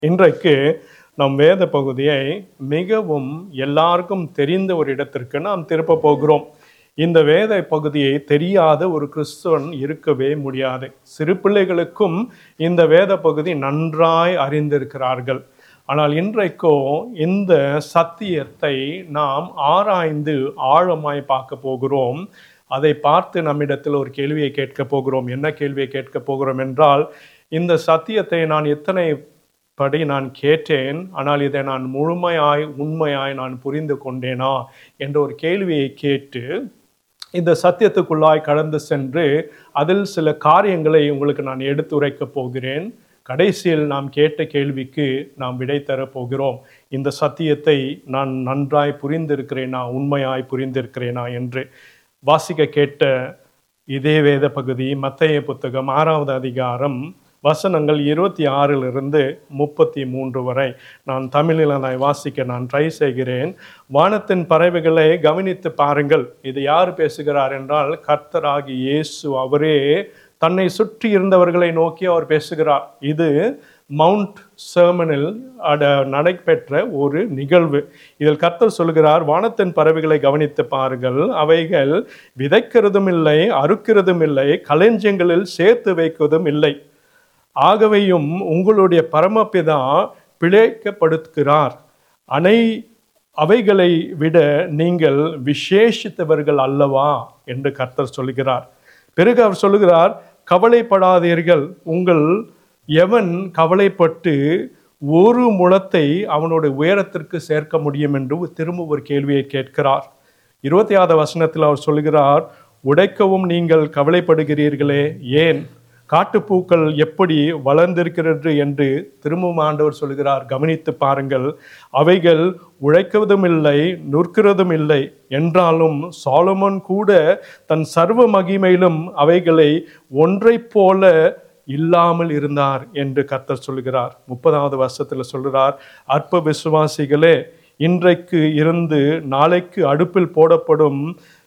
இன்றைக்கு நம் வேத பகுதியை மிகவும் எல்லாருக்கும் தெரிந்த ஒரு இடத்திற்கு நாம் திருப்ப போகிறோம் இந்த வேத பகுதியை தெரியாத ஒரு கிறிஸ்துவன் இருக்கவே முடியாது சிறு பிள்ளைகளுக்கும் இந்த வேத பகுதி நன்றாய் அறிந்திருக்கிறார்கள் ஆனால் இன்றைக்கோ இந்த சத்தியத்தை நாம் ஆராய்ந்து ஆழமாய் பார்க்க போகிறோம் அதை பார்த்து நம்மிடத்தில் ஒரு கேள்வியை கேட்க போகிறோம் என்ன கேள்வியை கேட்க போகிறோம் என்றால் இந்த சத்தியத்தை நான் எத்தனை படி நான் கேட்டேன் ஆனால் இதை நான் முழுமையாய் உண்மையாய் நான் புரிந்து கொண்டேனா என்ற ஒரு கேள்வியை கேட்டு இந்த சத்தியத்துக்குள்ளாய் கடந்து சென்று அதில் சில காரியங்களை உங்களுக்கு நான் எடுத்துரைக்கப் போகிறேன் கடைசியில் நாம் கேட்ட கேள்விக்கு நாம் விடை தரப் போகிறோம் இந்த சத்தியத்தை நான் நன்றாய் புரிந்திருக்கிறேனா உண்மையாய் புரிந்திருக்கிறேனா என்று வாசிக்க கேட்ட இதே வேத பகுதி மத்தைய புத்தகம் ஆறாவது அதிகாரம் வசனங்கள் இருபத்தி ஆறிலிருந்து முப்பத்தி மூன்று வரை நான் தமிழில் அதை வாசிக்க நான் ட்ரை செய்கிறேன் வானத்தின் பறவைகளை கவனித்து பாருங்கள் இது யார் பேசுகிறார் என்றால் கர்த்தராகி இயேசு அவரே தன்னை சுற்றி இருந்தவர்களை நோக்கி அவர் பேசுகிறார் இது மவுண்ட் சர்மனில் அட நடைபெற்ற ஒரு நிகழ்வு இதில் கர்த்தர் சொல்கிறார் வானத்தின் பறவைகளை கவனித்து பாருங்கள் அவைகள் விதைக்கிறதும் இல்லை அறுக்கிறதும் இல்லை களஞ்சியங்களில் சேர்த்து வைப்பதும் இல்லை ஆகவேயும் உங்களுடைய பரமபிதா பிழைக்கப்படுத்துகிறார் அனை அவைகளை விட நீங்கள் விசேஷித்தவர்கள் அல்லவா என்று கர்த்தர் சொல்கிறார் பிறகு அவர் சொல்லுகிறார் கவலைப்படாதீர்கள் உங்கள் எவன் கவலைப்பட்டு ஒரு முளத்தை அவனுடைய உயரத்திற்கு சேர்க்க முடியும் என்று திரும்ப ஒரு கேள்வியை கேட்கிறார் இருபத்தி ஆறு வசனத்தில் அவர் சொல்கிறார் உடைக்கவும் நீங்கள் கவலைப்படுகிறீர்களே ஏன் காட்டுப்பூக்கள் எப்படி வளர்ந்திருக்கிறது என்று திரும்பவும் ஆண்டவர் சொல்கிறார் கவனித்து பாருங்கள் அவைகள் உழைக்குவதும் இல்லை நுற்கிறதும் இல்லை என்றாலும் சாலமன் கூட தன் சர்வ மகிமையிலும் அவைகளை ஒன்றைப் போல இல்லாமல் இருந்தார் என்று கர்த்தர் சொல்கிறார் முப்பதாவது வருஷத்தில் சொல்கிறார் அற்ப விசுவாசிகளே இன்றைக்கு இருந்து நாளைக்கு அடுப்பில் போடப்படும்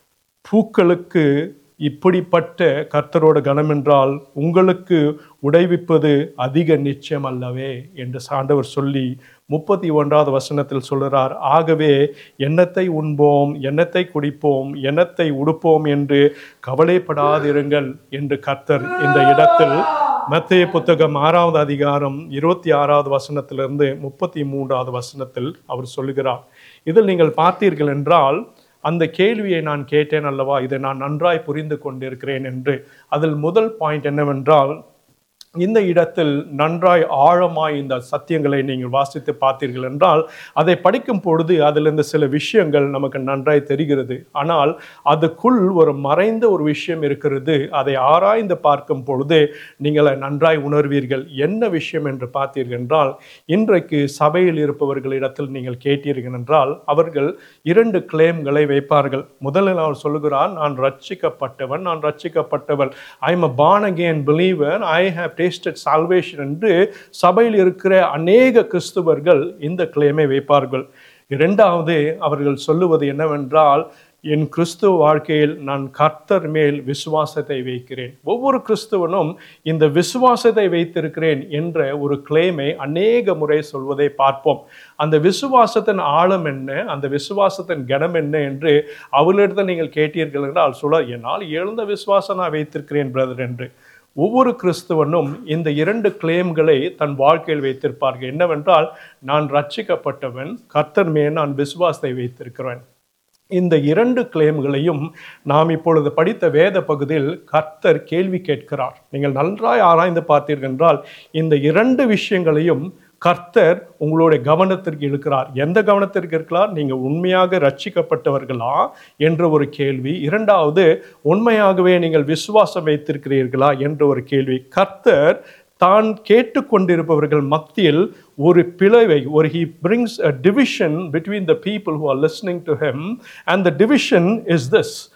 பூக்களுக்கு இப்படிப்பட்ட கர்த்தரோட கனம் என்றால் உங்களுக்கு உடைவிப்பது அதிக நிச்சயம் அல்லவே என்று சாண்டவர் சொல்லி முப்பத்தி ஒன்றாவது வசனத்தில் சொல்கிறார் ஆகவே எண்ணத்தை உண்போம் எண்ணத்தை குடிப்போம் எண்ணத்தை உடுப்போம் என்று கவலைப்படாதிருங்கள் என்று கர்த்தர் இந்த இடத்தில் மத்திய புத்தகம் ஆறாவது அதிகாரம் இருபத்தி ஆறாவது வசனத்திலிருந்து முப்பத்தி மூன்றாவது வசனத்தில் அவர் சொல்லுகிறார் இதில் நீங்கள் பார்த்தீர்கள் என்றால் அந்த கேள்வியை நான் கேட்டேன் அல்லவா இதை நான் நன்றாய் புரிந்து கொண்டிருக்கிறேன் என்று அதில் முதல் பாயிண்ட் என்னவென்றால் இந்த இடத்தில் நன்றாய் ஆழமாய் இந்த சத்தியங்களை நீங்கள் வாசித்து பார்த்தீர்கள் என்றால் அதை படிக்கும் பொழுது அதிலிருந்து சில விஷயங்கள் நமக்கு நன்றாய் தெரிகிறது ஆனால் அதுக்குள் ஒரு மறைந்த ஒரு விஷயம் இருக்கிறது அதை ஆராய்ந்து பார்க்கும் பொழுது நீங்கள் நன்றாய் உணர்வீர்கள் என்ன விஷயம் என்று பார்த்தீர்கள் என்றால் இன்றைக்கு சபையில் இருப்பவர்களிடத்தில் நீங்கள் கேட்டீர்கள் என்றால் அவர்கள் இரண்டு கிளைம்களை வைப்பார்கள் முதலில் அவர் சொல்லுகிறார் நான் ரட்சிக்கப்பட்டவன் நான் ரட்சிக்கப்பட்டவன் I am a born again believer I have tasted salvation என்று சபையில் இருக்கிற அநேக கிறிஸ்துவர்கள் இந்த கிளைமை வைப்பார்கள் இரண்டாவது அவர்கள் சொல்லுவது என்னவென்றால் என் கிறிஸ்துவ வாழ்க்கையில் நான் கர்த்தர் மேல் விசுவாசத்தை வைக்கிறேன் ஒவ்வொரு கிறிஸ்துவனும் இந்த விசுவாசத்தை வைத்திருக்கிறேன் என்ற ஒரு கிளைமை அநேக முறை சொல்வதை பார்ப்போம் அந்த விசுவாசத்தின் ஆழம் என்ன அந்த விசுவாசத்தின் கனம் என்ன என்று அவளிடத்தில் நீங்கள் கேட்டீர்கள் என்றால் சொல்ல என்னால் எழுந்த விசுவாசம் நான் வைத்திருக்கிறேன் பிரதர் என்று ஒவ்வொரு கிறிஸ்துவனும் இந்த இரண்டு கிளைம்களை தன் வாழ்க்கையில் வைத்திருப்பார்கள் என்னவென்றால் நான் ரட்சிக்கப்பட்டவன் கர்த்தர் மேல் நான் விசுவாசத்தை வைத்திருக்கிறேன் இந்த இரண்டு கிளைம்களையும் நாம் இப்பொழுது படித்த வேத பகுதியில் கர்த்தர் கேள்வி கேட்கிறார் நீங்கள் நன்றாய் ஆராய்ந்து பார்த்தீர்கள் என்றால் இந்த இரண்டு விஷயங்களையும் கர்த்தர் உங்களுடைய கவனத்திற்கு இழுக்கிறார் எந்த கவனத்திற்கு இருக்கிறார் நீங்கள் உண்மையாக ரட்சிக்கப்பட்டவர்களா என்ற ஒரு கேள்வி இரண்டாவது உண்மையாகவே நீங்கள் விசுவாசம் வைத்திருக்கிறீர்களா என்ற ஒரு கேள்வி கர்த்தர் தான் கேட்டுக்கொண்டிருப்பவர்கள் மத்தியில் ஒரு பிளவை ஒரு he brings a division between the people who are listening to him and the division is this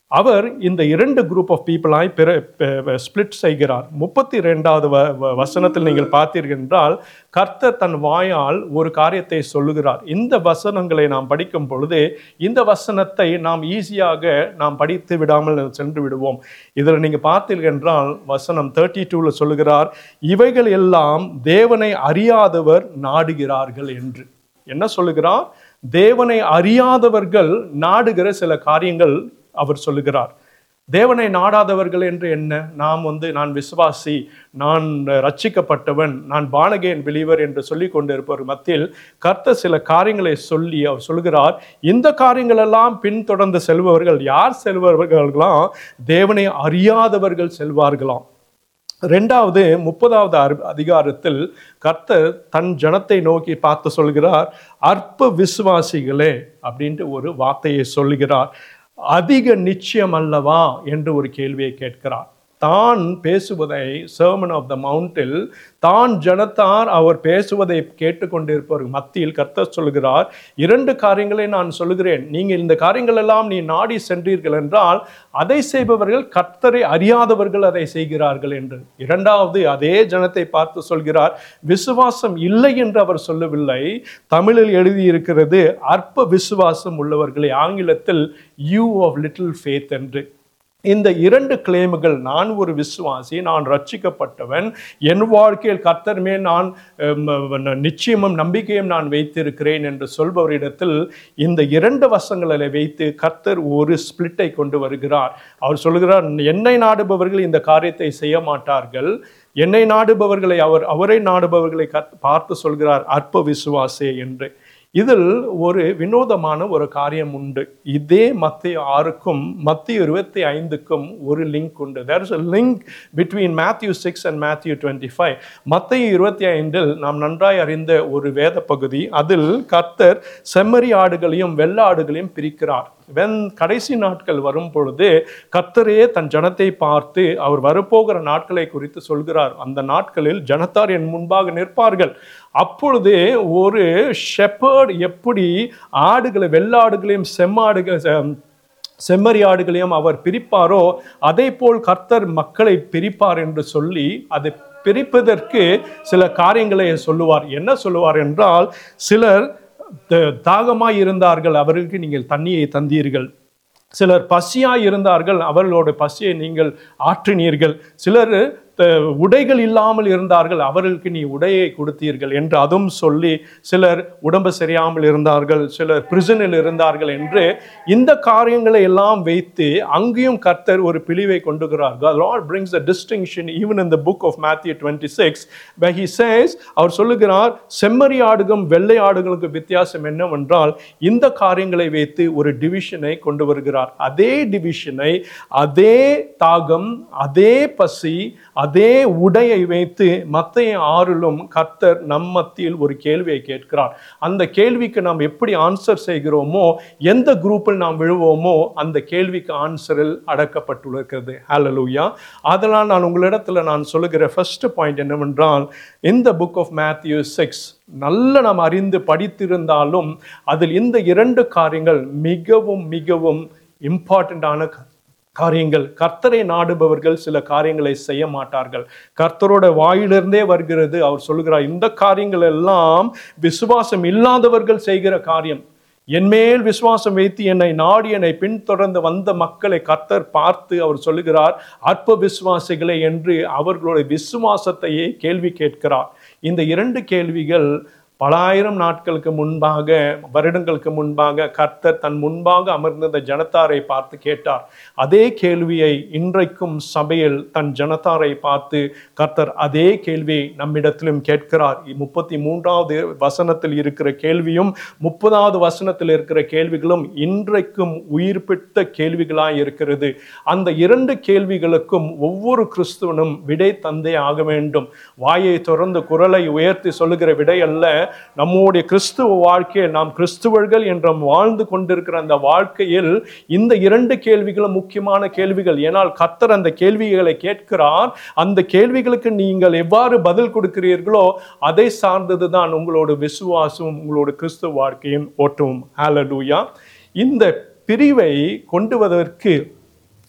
அவர் இந்த இரண்டு குரூப் ஆஃப் பீப்புளாய் பிற ஸ்பிளிட் செய்கிறார் முப்பத்தி ரெண்டாவது வ வ- வசனத்தில் நீங்கள் பார்த்தீர்கள் என்றால் கர்த்தர் தன் வாயால் ஒரு காரியத்தை சொல்லுகிறார் இந்த வசனங்களை நாம் படிக்கும் பொழுது இந்த வசனத்தை நாம் ஈஸியாக நாம் படித்து விடாமல் சென்று விடுவோம் இதில் நீங்கள் பார்த்தீர்கள் என்றால் வசனம் தேர்ட்டி டூவில் சொல்லுகிறார் இவைகள் எல்லாம் தேவனை அறியாதவர் நாடுகிறார்கள் என்று என்ன சொல்லுகிறார் தேவனை அறியாதவர்கள் நாடுகிற சில காரியங்கள் அவர் சொல்லுகிறார் தேவனை நாடாதவர்கள் என்று என்ன நாம் வந்து நான் விசுவாசி நான் ரட்சிக்கப்பட்டவன் நான் பானகேன் பிலீவர் என்று சொல்லி கொண்டிருப்பவர் மத்தியில் கர்த்தர் சில காரியங்களை சொல்லி அவர் சொல்கிறார் இந்த காரியங்கள் எல்லாம் பின்தொடர்ந்து செல்பவர்கள் யார் செல்பவர்களாம் தேவனை அறியாதவர்கள் செல்வார்களாம் ரெண்டாவது முப்பதாவது அரு- அதிகாரத்தில் கர்த்தர் தன் ஜனத்தை நோக்கி பார்த்து சொல்கிறார் அற்ப விசுவாசிகளே அப்படின்ட்டு ஒரு வார்த்தையை சொல்லுகிறார் அதிக நிச்சயம் அல்லவா என்று ஒரு கேள்வியை கேட்கிறார் தான் பேசுவதை சர்மன் ஆஃப் த மவுண்டில் தான் ஜனத்தார் அவர் பேசுவதை கேட்டுக்கொண்டிருப்பவர் மத்தியில் கர்த்தர் சொல்கிறார் இரண்டு காரியங்களை நான் சொல்லுகிறேன் நீங்கள் இந்த காரியங்கள் எல்லாம் நீ நாடி சென்றீர்கள் என்றால் அதை செய்பவர்கள் கர்த்தரை அறியாதவர்கள் அதை செய்கிறார்கள் என்று இரண்டாவது அதே ஜனத்தை பார்த்து சொல்கிறார் விசுவாசம் இல்லை என்று அவர் சொல்லவில்லை தமிழில் எழுதியிருக்கிறது அற்ப விசுவாசம் உள்ளவர்களே ஆங்கிலத்தில் யூ ஆஃப் லிட்டில் ஃபேத் என்று இந்த இரண்டு கிளைமுகள் நான் ஒரு விசுவாசி நான் ரட்சிக்கப்பட்டவன் என் வாழ்க்கையில் கர்த்தர் மேல் நான் அம், நிச்சயமும் நம்பிக்கையும் நான் வைத்திருக்கிறேன் என்று சொல்பவரிடத்தில் இந்த இரண்டு வசங்களை வைத்து கர்த்தர் ஒரு ஸ்பிளிட்டை கொண்டு வருகிறார் அவர் சொல்கிறார் என்னை நாடுபவர்கள் இந்த காரியத்தை செய்ய மாட்டார்கள் என்னை நாடுபவர்களை அவர் அவரை நாடுபவர்களை கத் பார்த்து சொல்கிறார் அற்ப விசுவாசே என்று இதில் ஒரு வினோதமான ஒரு காரியம் உண்டு இதே மத்திய ஆறுக்கும் மத்திய இருபத்தி ஐந்துக்கும் ஒரு லிங்க் உண்டு there is a link between Matthew six and Matthew twenty five மத்திய இருபத்தி ஐந்தில் நாம் நன்றாய் அறிந்த ஒரு வேத பகுதி அதில் கர்த்தர் செம்மறி ஆடுகளையும் வெள்ள ஆடுகளையும் பிரிக்கிறார் வென் கடைசி நாட்கள் வரும் பொழுது கர்த்தரே தன் ஜனத்தை பார்த்து அவர் வரப்போகிற நாட்களை குறித்து சொல்கிறார் அந்த நாட்களில் ஜனத்தார் என் முன்பாக நிற்பார்கள் அப்பொழுது ஒரு ஷெப்பர்ட் எப்படி ஆடுகளை வெள்ளாடுகளையும் செம்மாடுகள் செ- செம்மறி ஆடுகளையும் அவர் பிரிப்பாரோ அதே போல் கர்த்தர் மக்களை பிரிப்பார் என்று சொல்லி அதை பிரிப்பதற்கு சில காரியங்களை சொல்லுவார் என்ன சொல்லுவார் என்றால் சிலர் த- தாகமாய் இருந்தார்கள் அவர்களுக்கு நீங்கள் தண்ணியை தந்தீர்கள் சிலர் பசியாய் இருந்தார்கள் அவர்களோட பசியை நீங்கள் ஆற்றினீர்கள் சிலர் த- உடைகள் இல்லாமல் இருந்தார்கள் அவர்களுக்கு நீ உடையை கொடுத்தீர்கள் என்று அதுவும் சொல்லி சிலர் உடம்பு சரியாமல் இருந்தார்கள் சிலர் பிரிசனில் இருந்தார்கள் என்று இந்த காரியங்களை எல்லாம் வைத்து அங்கேயும் கர்த்தர் ஒரு பிழிவை கொண்டுகிறார் God Lord brings a distinction even in the book of Matthew 26 where he says அவர் சொல்லுகிறார் செம்மறி ஆடுகளும் வெள்ளை ஆடுகளுக்கு வித்தியாசம் என்னவென்றால் இந்த காரியங்களை வைத்து ஒரு டிவிஷனை கொண்டு வருகிறார் அதே டிவிஷனை அதே தாகம் அதே பசி அதே உடையை வைத்து மத்தைய ஆறிலும் கர்த்தர் நம் மத்தியில் ஒரு கேள்வியை கேட்கிறார் அந்த கேள்விக்கு நாம் எப்படி ஆன்சர் செய்கிறோமோ எந்த குரூப்பில் நாம் விழுவோமோ அந்த கேள்விக்கு ஆன்சரில் அடக்கப்பட்டுள்ளது ஹalleluya அதனால் நான் உங்களிடத்துல நான் சொல்லுகிற ஃபர்ஸ்ட் பாயிண்ட் என்னவென்றால் இந்த புக் ஆஃப் மேத்யூ சிக்ஸ் நல்ல நாம் அறிந்து படித்திருந்தாலும் அதில் இந்த இரண்டு காரியங்கள் மிகவும் மிகவும் இம்பார்ட்டண்ட்டான காரியங்கள் கர்த்தரை நாடுபவர்கள் சில காரியங்களை செய்ய மாட்டார்கள் கர்த்தரோட வாயிலிருந்தே வருகிறது அவர் சொல்லுகிறார் இந்த காரியங்கள் எல்லாம் விசுவாசம் இல்லாதவர்கள் செய்கிற காரியம் என்மேல் விசுவாசம் வைத்து என்னை நாடி என்னை பின்தொடர்ந்து வந்த மக்களை கர்த்தர் பார்த்து அவர் சொல்லுகிறார் அற்ப விசுவாசிகளே என்று அவர்களுடைய விசுவாசத்தையே கேள்வி கேட்கிறார் இந்த இரண்டு கேள்விகள் பல ஆயிரம் நாட்களுக்கு முன்பாக வருடங்களுக்கு முன்பாக கர்த்தர் தன் முன்பாக அமர்ந்திருந்த ஜனத்தாரை பார்த்து கேட்டார் அதே கேள்வியை இன்றைக்கும் சபையில் தன் ஜனத்தாரை பார்த்து கர்த்தர் அதே கேள்வியை நம்மிடத்திலும் கேட்கிறார் முப்பத்தி மூன்றாவது வசனத்தில் இருக்கிற கேள்வியும் முப்பதாவது வசனத்தில் இருக்கிற கேள்விகளும் இன்றைக்கும் உயிர்ப்பித்த கேள்விகளாய் இருக்கிறது அந்த இரண்டு கேள்விகளுக்கும் ஒவ்வொரு கிறிஸ்துவனும் விடை தந்தே ஆக வேண்டும் வாயை திறந்து குரலை உயர்த்தி சொல்லுகிற விடை அல்ல நம்முடைய கிறிஸ்துவ வாழ்க்கையில் நாம் கிறிஸ்துவர்கள் என்ற வாழ்ந்து கொண்டிருக்கிற அந்த வாழ்க்கையில் இந்த இரண்டு கேள்விகளும் முக்கியமான கேள்விகள் ஏனால் கர்த்தர் அந்த கேள்விகளை கேட்கிறார் அந்த கேள்விகளுக்கு நீங்கள் எவ்வாறு பதில் கொடுக்கிறீர்களோ அதை சார்ந்தது தான் உங்களோட விசுவாசம் உங்களோட கிறிஸ்துவ வாழ்க்கையின் ஓட்டமும் ஹalleluya இந்த பிரிவை கொண்டு வருவதற்கு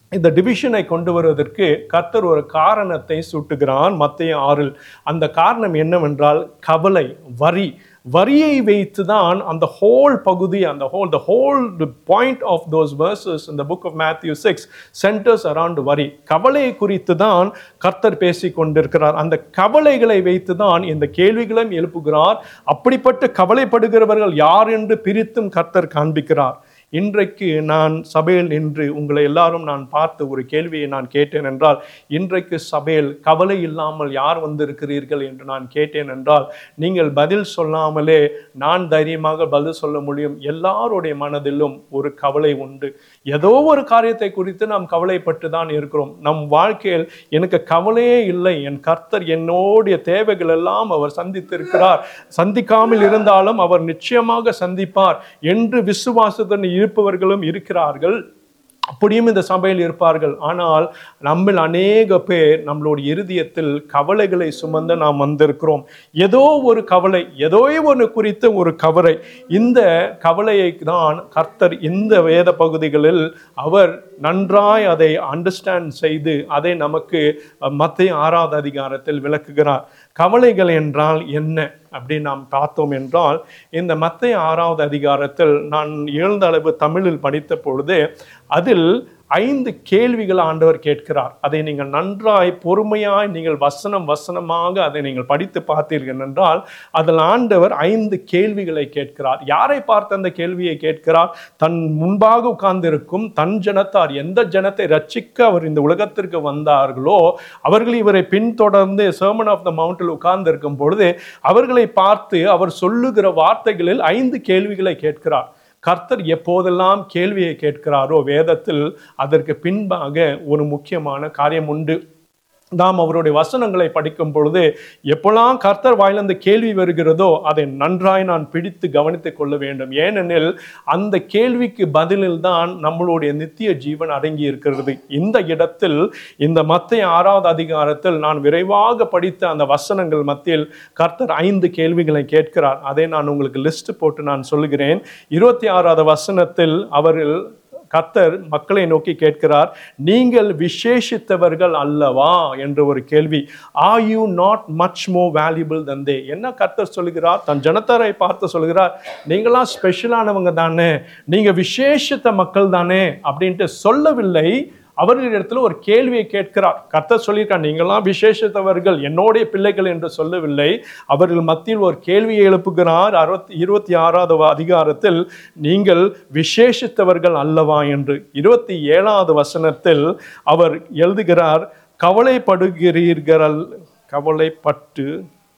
இந்த டிவிஷனை கொண்டு வருவதற்கு கர்த்தர் ஒரு காரணத்தை சுட்டுகிறான் மத்திய ஆறில் அந்த காரணம் என்னவென்றால் கவலை வரி வரியை வைத்து தான் அந்த ஹோல் பகுதி அந்த whole the whole point of those verses in the book of Matthew 6 centers around வரி கவலையை குறித்து தான் கர்த்தர் பேசிக் கொண்டிருக்கிறார் அந்த கவலைகளை வைத்து தான் இந்த கேள்விகளையும் எழுப்புகிறார் அப்படிப்பட்ட கவலைப்படுகிறவர்கள் யார் என்று பிரித்தும் கர்த்தர் காண்பிக்கிறார் இன்றைக்கு நான் சபையில் நின்று உங்களை எல்லாரும் நான் பார்த்து ஒரு கேள்வியை நான் கேட்டேன் என்றால் இன்றைக்கு சபையில் கவலை இல்லாமல் யார் வந்திருக்கிறீர்கள் என்று நான் கேட்டேன் என்றால் நீங்கள் பதில் சொல்லாமலே நான் தைரியமாக பதில் சொல்ல முடியும் எல்லாருடைய மனதிலும் ஒரு கவலை உண்டு ஏதோ ஒரு காரியத்தை குறித்து நாம் கவலைப்பட்டு தான் இருக்கிறோம் நம் வாழ்க்கையில் எனக்கு கவலையே இல்லை என் கர்த்தர் என்னுடைய தேவைகள் எல்லாம் அவர் சந்தித்திருக்கிறார் சந்திக்காமல் இருந்தாலும் அவர் நிச்சயமாக சந்திப்பார் என்று விசுவாசத்துடன் இருப்பவர்களும் இருக்கிறார்கள் அப்படியும் இந்த சபையில் இருப்பார்கள் ஆனால் நம்மில் அநேக பேர் நம்மளுடைய இருதயத்தில் கவலைகளை சுமந்து நாம் வந்திருக்கிறோம் ஏதோ ஒரு கவலை ஏதோ ஒன்று குறித்த ஒரு கவலை இந்த கவலையை தான் கர்த்தர் இந்த வேத பகுதிகளில் அவர் நன்றாய் அதை அண்டர்ஸ்டாண்ட் செய்து அதை நமக்கு மத்திய ஆறாவது அதிகாரத்தில் விளக்குகிறார் கவலைகள் என்றால் என்ன அப்படின்னு நாம் பார்த்தோம் என்றால் இந்த மத்திய ஆறாவது அதிகாரத்தில் நான் எழுந்த அளவு தமிழில் படித்த பொழுது அதில் ஐந்து கேள்விகள் ஆண்டவர் கேட்கிறார் அதை நீங்கள் நன்றாய் பொறுமையாய் நீங்கள் வசனம் வசனமாக அதை நீங்கள் படித்து பார்த்தீர்கள் என்றால் அதில் ஆண்டவர் ஐந்து கேள்விகளை கேட்கிறார் யாரை பார்த்து அந்த கேள்வியை கேட்கிறார் தன் முன்பாக உட்கார்ந்திருக்கும் தன் ஜனத்தார் எந்த ஜனத்தை ரட்சிக்க அவர் இந்த உலகத்திற்கு வந்தார்களோ அவர்கள் இவரை பின்தொடர்ந்து சர்மன் ஆஃப் த மவுண்டில் உட்கார்ந்து இருக்கும் பொழுது அவர்களை பார்த்து அவர் சொல்லுகிற வார்த்தைகளில் ஐந்து கேள்விகளை கேட்கிறார் கர்த்தர் எப்போதெல்லாம் கேள்வியை கேட்கிறாரோ வேதத்தில் அதற்கு பின்பாக ஒரு முக்கியமான காரியம் உண்டு நாம் அவருடைய வசனங்களை படிக்கும் பொழுது எப்பெல்லாம் கர்த்தர் வாயிலிருந்து கேள்வி வருகிறதோ அதை நன்றாய் நான் பிடித்து கவனித்துக் கொள்ள வேண்டும் ஏனெனில் அந்த கேள்விக்கு பதிலில் தான் நம்மளுடைய நித்திய ஜீவன் அடங்கி இருக்கிறது இந்த இடத்தில் இந்த மத்திய ஆறாவது அதிகாரத்தில் நான் விரைவாக படித்த அந்த வசனங்கள் மத்தியில் கர்த்தர் ஐந்து கேள்விகளை கேட்கிறார் அதை நான் உங்களுக்கு லிஸ்ட் போட்டு நான் சொல்லுகிறேன் இருபத்தி ஆறாவது வசனத்தில் அவர்கள் கர்த்தர் மக்களை நோக்கி கேட்கிறார் நீங்கள் விசேஷித்தவர்கள் அல்லவா என்ற ஒரு கேள்வி are you not much more valuable than they என்ன கர்த்தர் சொல்லுகிறார் தன் ஜனத்தாரை பார்த்து சொல்லுகிறார் நீங்களாம் ஸ்பெஷலானவங்க தானே நீங்க விசேஷித்த மக்கள் தானே அப்படின்ட்டு சொல்லவில்லை அவர்களிடத்தில் ஒரு கேள்வியை கேட்கிறார் கர்த்தர் சொல்லியிருக்கார் நீங்களாம் விசேஷத்தவர்கள் என்னுடைய பிள்ளைகள் என்று சொல்லவில்லை அவர்கள் மத்தியில் ஒரு கேள்வியை எழுப்புகிறார் அறுபத்தி இருபத்தி ஆறாவது அதிகாரத்தில் நீங்கள் விசேஷித்தவர்கள் அல்லவா என்று இருபத்தி ஏழாவது வசனத்தில் அவர் எழுதுகிறார் கவலைப்படுகிறீர்கள் கவலைப்பட்டு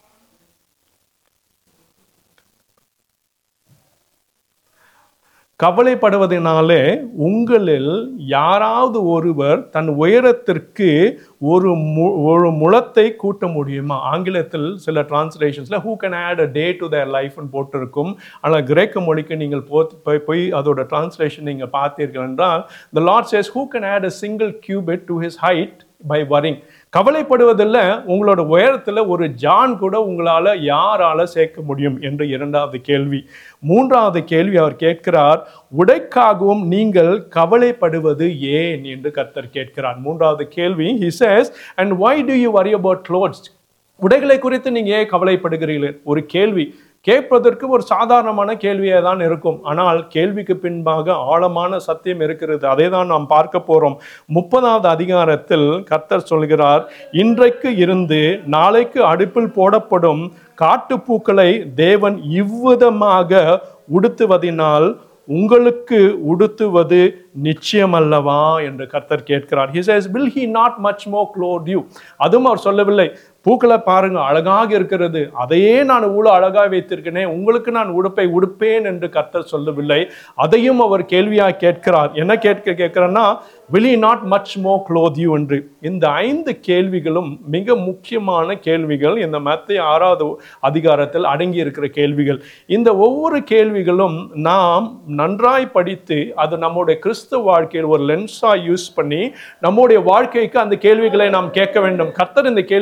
கவலைப்படுவதனாலே உங்களில் யாராவது ஒருவர் தன் உயரத்திற்கு ஒரு மு ஒரு முழத்தை கூட்ட முடியுமா ஆங்கிலத்தில் சில டிரான்ஸ்லேஷன்ஸில் who can add a day to their லைஃப்னு போட்டிருக்கும் ஆனால் கிரேக்க மொழிக்கு நீங்கள் போ போய் போய் அதோட டிரான்ஸ்லேஷன் நீங்கள் பார்த்தீர்கள் என்றால் the lord says who can add a single cubit to his height by worrying கவலைப்படுவதில் உங்களோட உயரத்தில் ஒரு ஜான் கூட உங்களால் யாரால சேர்க்க முடியும் என்று இரண்டாவது கேள்வி மூன்றாவது கேள்வி அவர் கேட்கிறார் உடைக்காகவும் நீங்கள் கவலைப்படுவது ஏன் என்று கர்த்தர் கேட்கிறார் மூன்றாவது கேள்வி he says and why do you worry about clothes உடைகளை குறித்து நீங்க ஏன் கவலைப்படுகிறீர்கள் ஒரு கேள்வி கேட்பதற்கு ஒரு சாதாரணமான கேள்வியே தான் இருக்கும் ஆனால் கேள்விக்கு பின்பாக ஆழமான சத்தியம் இருக்கிறது அதை தான் நாம் பார்க்க போறோம் முப்பதாவது அதிகாரத்தில் கர்த்தர் சொல்கிறார் இன்றைக்கு இருந்து நாளைக்கு அடுப்பில் போடப்படும் காட்டுப்பூக்களை தேவன் இவ்விதமாக உடுத்துவதினால் உங்களுக்கு உடுத்துவது நிச்சயமல்லவா என்று கர்த்தர் கேட்கிறார் he says will he not much more clothe you அதுவும் அவர் சொல்லவில்லை பூக்களை பாருங்க அழகாக இருக்கிறது அதையே நான் இவ்வளவு அழகாக வைத்திருக்கிறேனே உங்களுக்கு நான் உடுப்பை உடுப்பேன் என்று கர்த்தர் சொல்லவில்லை அதையும் அவர் கேள்வியாக கேட்கிறார் என்ன கேட்க கேட்கிறேன்னா will he not much more clothe you என்று இந்த ஐந்து கேள்விகளும் மிக முக்கியமான கேள்விகள் இந்த மத்திய ஆறாவது அதிகாரத்தில் அடங்கி இருக்கிற கேள்விகள் இந்த ஒவ்வொரு கேள்விகளும் நாம் நன்றாய் படித்து அது நம்முடைய கிறிஸ்துவ வாழ்க்கையில் ஒரு லென்ஸா யூஸ் பண்ணி நம்முடைய வாழ்க்கைக்கு அந்த கேள்விகளை நாம் கேட்க வேண்டும் கர்த்தர் இந்த கேள்வி கேட்டார்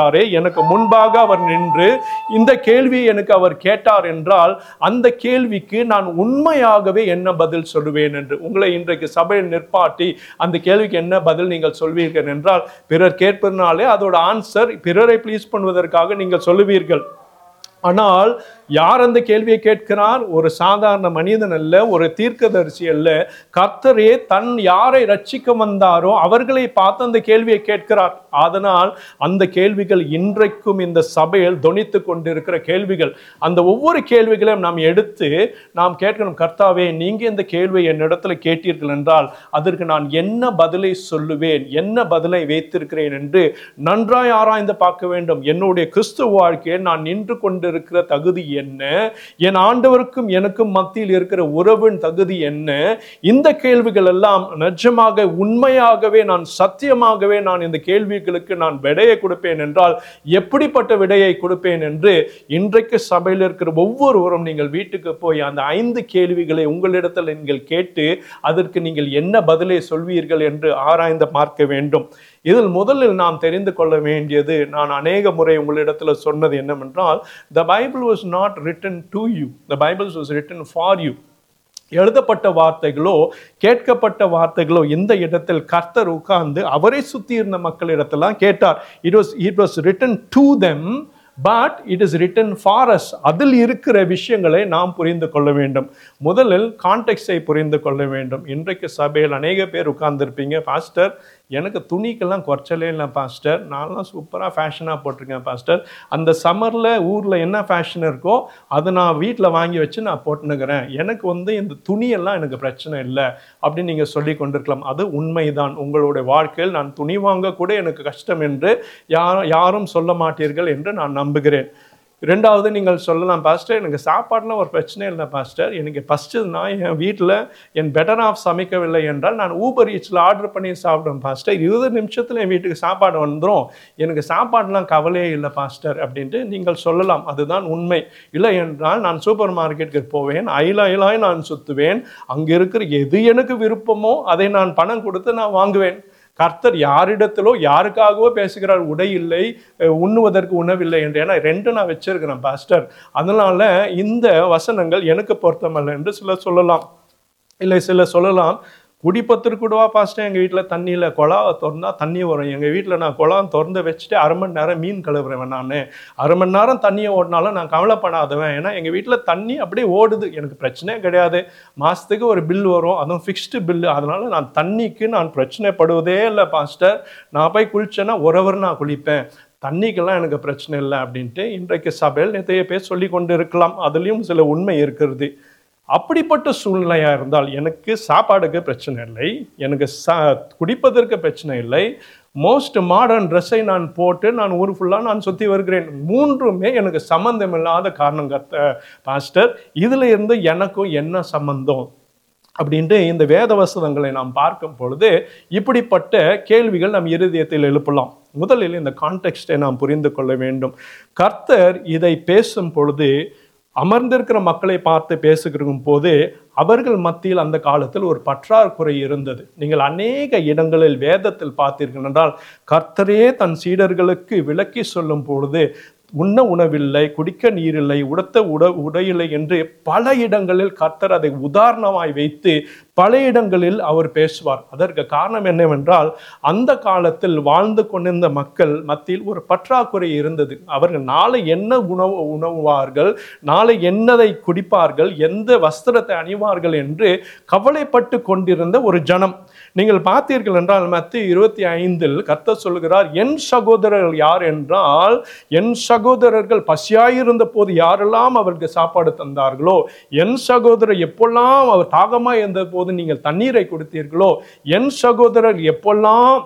இருக்கிறாரே எனக்கு முன்பாக அவர் நின்று இந்த கேள்வியை எனக்கு அவர் கேட்டார் என்றால் அந்த கேள்விக்கு நான் உண்மையாகவே என்ன பதில் சொல்லுவேன் என்று உங்களை இன்றைக்கு சபையில் நிற்பாட்டி அந்த கேள்விக்கு என்ன பதில் நீங்கள் சொல்வீர்கள் என்றால் பிறர் கேட்பதனாலே அதோட ஆன்சர் பிறரை ப்ளீஸ் பண்ணுவதற்காக நீங்கள் சொல்லுவீர்கள் ஆனால் யார் அந்த கேள்வியை கேட்கிறார் ஒரு சாதாரண மனிதன் அல்ல ஒரு தீர்க்கதரிசி அல்ல கர்த்தரே தன் யாரை ரட்சிக்க வந்தாரோ அவர்களை பார்த்து அந்த கேள்வியை கேட்கிறார் அதனால் அந்த கேள்விகள் இன்றைக்கும் இந்த சபையில் தொனித்து கொண்டிருக்கிற கேள்விகள் அந்த ஒவ்வொரு கேள்விகளையும் நாம் எடுத்து நாம் கேட்கணும் கர்த்தாவே நீங்க இந்த கேள்வியை என்னிடத்துல கேட்டீர்கள் என்றால் அதற்கு நான் என்ன பதிலை சொல்லுவேன் என்ன பதிலை வைத்திருக்கிறேன் என்று நன்றாய் ஆராய்ந்து பார்க்க வேண்டும் என்னுடைய கிறிஸ்துவ வாழ்க்கையை நான் நின்று கொண்டிருக்கிற தகுதி என்ன என் ஆண்டவருக்கும் எனக்கும் மத்தியில் இருக்கிற உறவின் தகுதி என்ன இந்த கேள்விகள் எல்லாம் நிஜமாக உண்மையாகவே நான் சத்தியமாகவே நான் இந்த கேள்விகளுக்கு நான் விடையை கொடுப்பேன் என்றால் எப்படிப்பட்ட விடையை கொடுப்பேன் என்று இன்றைக்கு சபையில் இருக்கிற ஒவ்வொருவரும் நீங்கள் வீட்டுக்கு போய் அந்த ஐந்து கேள்விகளை உங்களிடத்தில் நீங்கள் கேட்டு அதற்கு நீங்கள் என்ன பதிலை சொல்வீர்கள் என்று ஆராய்ந்து பார்க்க வேண்டும் இதில் முதலில் நாம் தெரிந்து கொள்ள வேண்டியது நான் அநேக முறை உங்களிடத்துல சொன்னது என்னவென்றால் the Bible was not written to you the Bibles was written for you எழுதப்பட்ட வார்த்தைகளோ கேட்கப்பட்ட வார்த்தைகளோ இந்த இடத்தில் கர்த்தர் உட்கார்ந்து அவரை சுத்தி இருந்த மக்களிடத்தெல்லாம் கேட்டார் it was it was written to them but it is written for us அதில் இருக்கிற விஷயங்களை நாம் புரிந்து கொள்ள வேண்டும் முதலில் கான்டெக்ட்ஸை புரிந்து கொள்ள வேண்டும் இன்றைக்கு சபையில் அநேக பேர் உட்கார்ந்துருப்பீங்க பாஸ்டர் எனக்கு துணிக்கெல்லாம் குறைச்சலே இல்லை பாஸ்டர் நான்லாம் சூப்பராக ஃபேஷனாக போட்டிருக்கேன் பாஸ்டர் அந்த சம்மரில் ஊரில் என்ன ஃபேஷன் இருக்கோ அதை நான் வீட்டில் வாங்கி வச்சு நான் போட்டுனுக்கிறேன் எனக்கு வந்து இந்த துணியெல்லாம் எனக்கு பிரச்சனை இல்லை அப்படின்னு நீங்கள் சொல்லி கொண்டிருக்கலாம் அது உண்மைதான் உங்களுடைய வாழ்க்கையில் நான் துணி வாங்க கூட எனக்கு கஷ்டம் என்று யார் யாரும் சொல்ல மாட்டீர்கள் என்று நான் நம்புகிறேன் ரெண்டாவது நீங்கள் சொல்லலாம் பாஸ்டர் எனக்கு சாப்பாடுலாம் ஒரு பிரச்சனை இல்லை பாஸ்டர் எனக்கு பசிச்சதுன்னா என் வீட்டில் என் பெட்டர் ஆஃப் சமைக்கவில்லை என்றால் நான் ஊபர் ஈச்சில் ஆர்டர் பண்ணி சாப்பிடுவேன் பாஸ்டர் இருபது நிமிஷத்தில் என் வீட்டுக்கு சாப்பாடு வந்துடும் எனக்கு சாப்பாடுலாம் கவலையே இல்லை பாஸ்டர் அப்படின்ட்டு நீங்கள் சொல்லலாம் அதுதான் உண்மை இல்லை என்றால் நான் சூப்பர் மார்க்கெட்டுக்கு போவேன் அயில அயிலாய் நான் சுற்றுவேன் அங்கே இருக்கிற எது எனக்கு விருப்பமோ அதை நான் பணம் கொடுத்து நான் வாங்குவேன் கர்த்தர் யாரிடத்திலோ யாருக்காகவோ பேசுகிறார் உடை இல்லை அஹ் உண்ணுவதற்கு உணவில்லை என்று ஏன்னா ரெண்டு நான் வச்சிருக்கிறேன் பாஸ்டர் அதனால இந்த வசனங்கள் எனக்கு பொருத்தமல்ல என்று சிலர் சொல்லலாம் இல்லை சிலர் சொல்லலாம் குடிப்பத்திற்கு கூடவா பாஸ்டர் எங்கள் வீட்டில் தண்ணியில் குழாவை திறந்தா தண்ணி வரும் எங்கள் வீட்டில் நான் குழாவை திறந்து வச்சுட்டு அரை மணி நேரம் மீன் கழுவுறேன் நான் அரை மணி நேரம் தண்ணியை ஓடினாலும் நான் கவலைப்படாதவன் ஏன்னா எங்கள் வீட்டில் தண்ணி அப்படியே ஓடுது எனக்கு பிரச்சனையே கிடையாது மாதத்துக்கு ஒரு பில் வரும் அதுவும் ஃபிக்ஸ்டு பில்லு அதனால நான் தண்ணிக்கு நான் பிரச்சனைப்படுவதே இல்லை பாஸ்டர் நான் போய் குளிச்சேன்னா ஒரு hour நான் குளிப்பேன் தண்ணிக்கெல்லாம் எனக்கு பிரச்சனை இல்லை அப்படின்ட்டு இன்றைக்கு சபையில் நிறைய பேர் சொல்லி கொண்டு இருக்கலாம் அதுலேயும் சில உண்மை இருக்கிறது அப்படிப்பட்ட சூழ்நிலையா இருந்தால் எனக்கு சாப்பாடுக்கு பிரச்சனை இல்லை எனக்கு சா குடிப்பதற்கு பிரச்சனை இல்லை மோஸ்ட் மாடர்ன் ட்ரெஸ்ஸை நான் போட்டு நான் ஊர் ஃபுல்லாக நான் சுற்றி வருகிறேன் மூன்றுமே எனக்கு சம்பந்தமில்லாத காரணம் கத்த பாஸ்டர் இதில் இருந்து எனக்கும் என்ன சம்பந்தம் அப்படின்ட்டு இந்த வேத வசனங்களை நாம் பார்க்கும் பொழுது இப்படிப்பட்ட கேள்விகள் நம் இருதயத்தில் எழுப்பலாம் முதலில் இந்த கான்டெக்ஸ்டை நாம் புரிந்து கொள்ள வேண்டும் கர்த்தர் இதை பேசும் பொழுது அமர்ந்திருக்கிற மக்களை பார்த்து பேசுகிற போது அவர்கள் மத்தியில் அந்த காலத்தில் ஒரு பற்றாக்குறை இருந்தது நீங்கள் அநேக இடங்களில் வேதத்தில் பார்த்தீர்கள் என்றால் கர்த்தரே தன் சீடர்களுக்கு விளக்கி சொல்லும் பொழுது உண்ண உணவில்லை குடிக்க நீரில்லை உடுத்த உட உடையில்லை என்று பல இடங்களில் கர்த்தர் அதை உதாரணமாய் வைத்து பல இடங்களில் அவர் பேசுவார் அதற்கு காரணம் என்னவென்றால் அந்த காலத்தில் வாழ்ந்து கொண்டிருந்த மக்கள் மத்தியில் ஒரு பற்றாக்குறை இருந்தது அவர்கள் நாளை என்ன உணவு உணவுவார்கள் நாளை என்னதை குடிப்பார்கள் எந்த வஸ்திரத்தை அணிவார்கள் என்று கவலைப்பட்டு கொண்டிருந்த ஒரு ஜனம் நீங்கள் பார்த்தீர்கள் என்றால் மத்திய இருபத்தி ஐந்தில் கர்த்தர் சொல்கிறார் என் சகோதரர்கள் யார் என்றால் என் சகோதரர்கள் பசியாயிருந்த போது யாரெல்லாம் அவருக்கு சாப்பாடு தந்தார்களோ என் சகோதரர் எப்பெல்லாம் அவர் தாகமாக இருந்த போது நீங்கள் தண்ணீரை கொடுத்தீர்களோ என் சகோதரர் எப்பெல்லாம்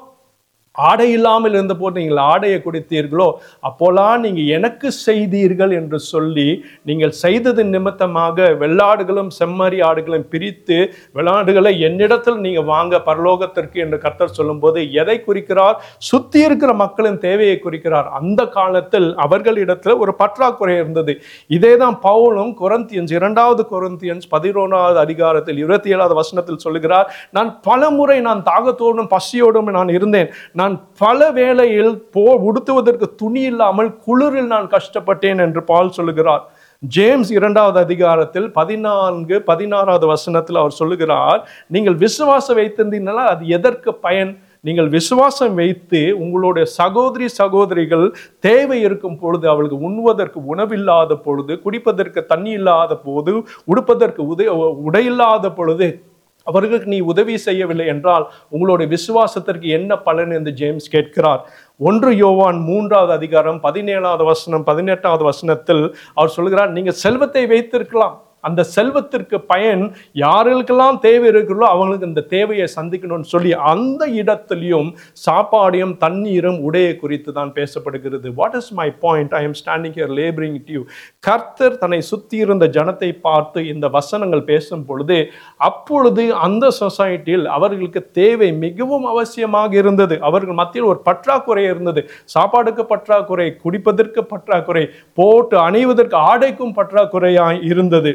ஆடை இல்லாமல் இருந்த போது நீங்கள் ஆடையை கொடுத்தீர்களோ அப்போலாம் நீங்க எனக்கு செய்தீர்கள் என்று சொல்லி நீங்கள் செய்தது நிமித்தமாக வெள்ளாடுகளும் செம்மறி ஆடுகளும் பிரித்து வெள்ளாடுகளை என்னிடத்தில் நீங்க வாங்க பரலோகத்திற்கு என்று கர்த்தர் சொல்லும்போது எதை குறிக்கிறார் சுத்தி இருக்கிற மக்களின் தேவையை குறிக்கிறார் அந்த காலத்தில் அவர்களிடத்துல ஒரு பற்றாக்குறை இருந்தது இதே தான் பவுலும் கொரந்தியன்ஸ் இரண்டாவது கொரந்தியன்ஸ் பதினொன்றாவது அதிகாரத்தில் இருபத்தி ஏழாவது வசனத்தில் சொல்லுகிறார் நான் பல முறை நான் தாகத்தோடும் பசியோடும் நான் இருந்தேன் நான் பல வேளையில் போ உடுத்துவதற்கு துணி இல்லாமல் குளிரில் நான் கஷ்டப்பட்டேன் என்று பால் சொல்லுகிறார் ஜேம்ஸ் இரண்டாவது அதிகாரத்தில் பதினான்கு பதினாறாவது வசனத்தில் அவர் சொல்லுகிறார் நீங்கள் விசுவாசம் வைத்திருந்தீங்கன்னா அது எதற்கு பயன் நீங்கள் விசுவாசம் வைத்து உங்களுடைய சகோதரி சகோதரிகள் தேவை இருக்கும் பொழுது அவளுக்கு உண்வதற்கு உணவில்லாத பொழுது குடிப்பதற்கு தண்ணி இல்லாத போது உடுப்பதற்கு உதை உடையில்லாத பொழுது அவர்களுக்கு நீ உதவி செய்யவில்லை என்றால் உங்களுடைய விசுவாசத்திற்கு என்ன பலன் என்று ஜேம்ஸ் கேட்கிறார் ஒன்று யோவான் மூன்றாவது அதிகாரம் பதினேழாவது வசனம் பதினெட்டாவது வசனத்தில் அவர் சொல்கிறார் நீங்க செல்வத்தை வைத்திருக்கலாம் அந்த செல்வத்திற்கு பயன் யாருக்கெல்லாம் தேவை இருக்கிறதோ அவங்களுக்கு இந்த தேவையை சந்திக்கணும்னு சொல்லி அந்த இடத்துலையும் சாப்பாடையும் தண்ணீரும் உடைய குறித்து தான் பேசப்படுகிறது what is my point I am standing here labouring due கர்த்தர் தன்னை சுத்தி இருந்த ஜனத்தை பார்த்து இந்த வசனங்கள் பேசும் பொழுது அப்பொழுது அந்த சொசைட்டியில் அவர்களுக்கு தேவை மிகவும் அவசியமாக இருந்தது அவர்கள் மத்தியில் ஒரு பற்றாக்குறை இருந்தது சாப்பாடுக்கு பற்றாக்குறை குடிப்பதற்கு பற்றாக்குறை போட்டு அணிவதற்கு ஆடைக்கும் பற்றாக்குறையாய் இருந்தது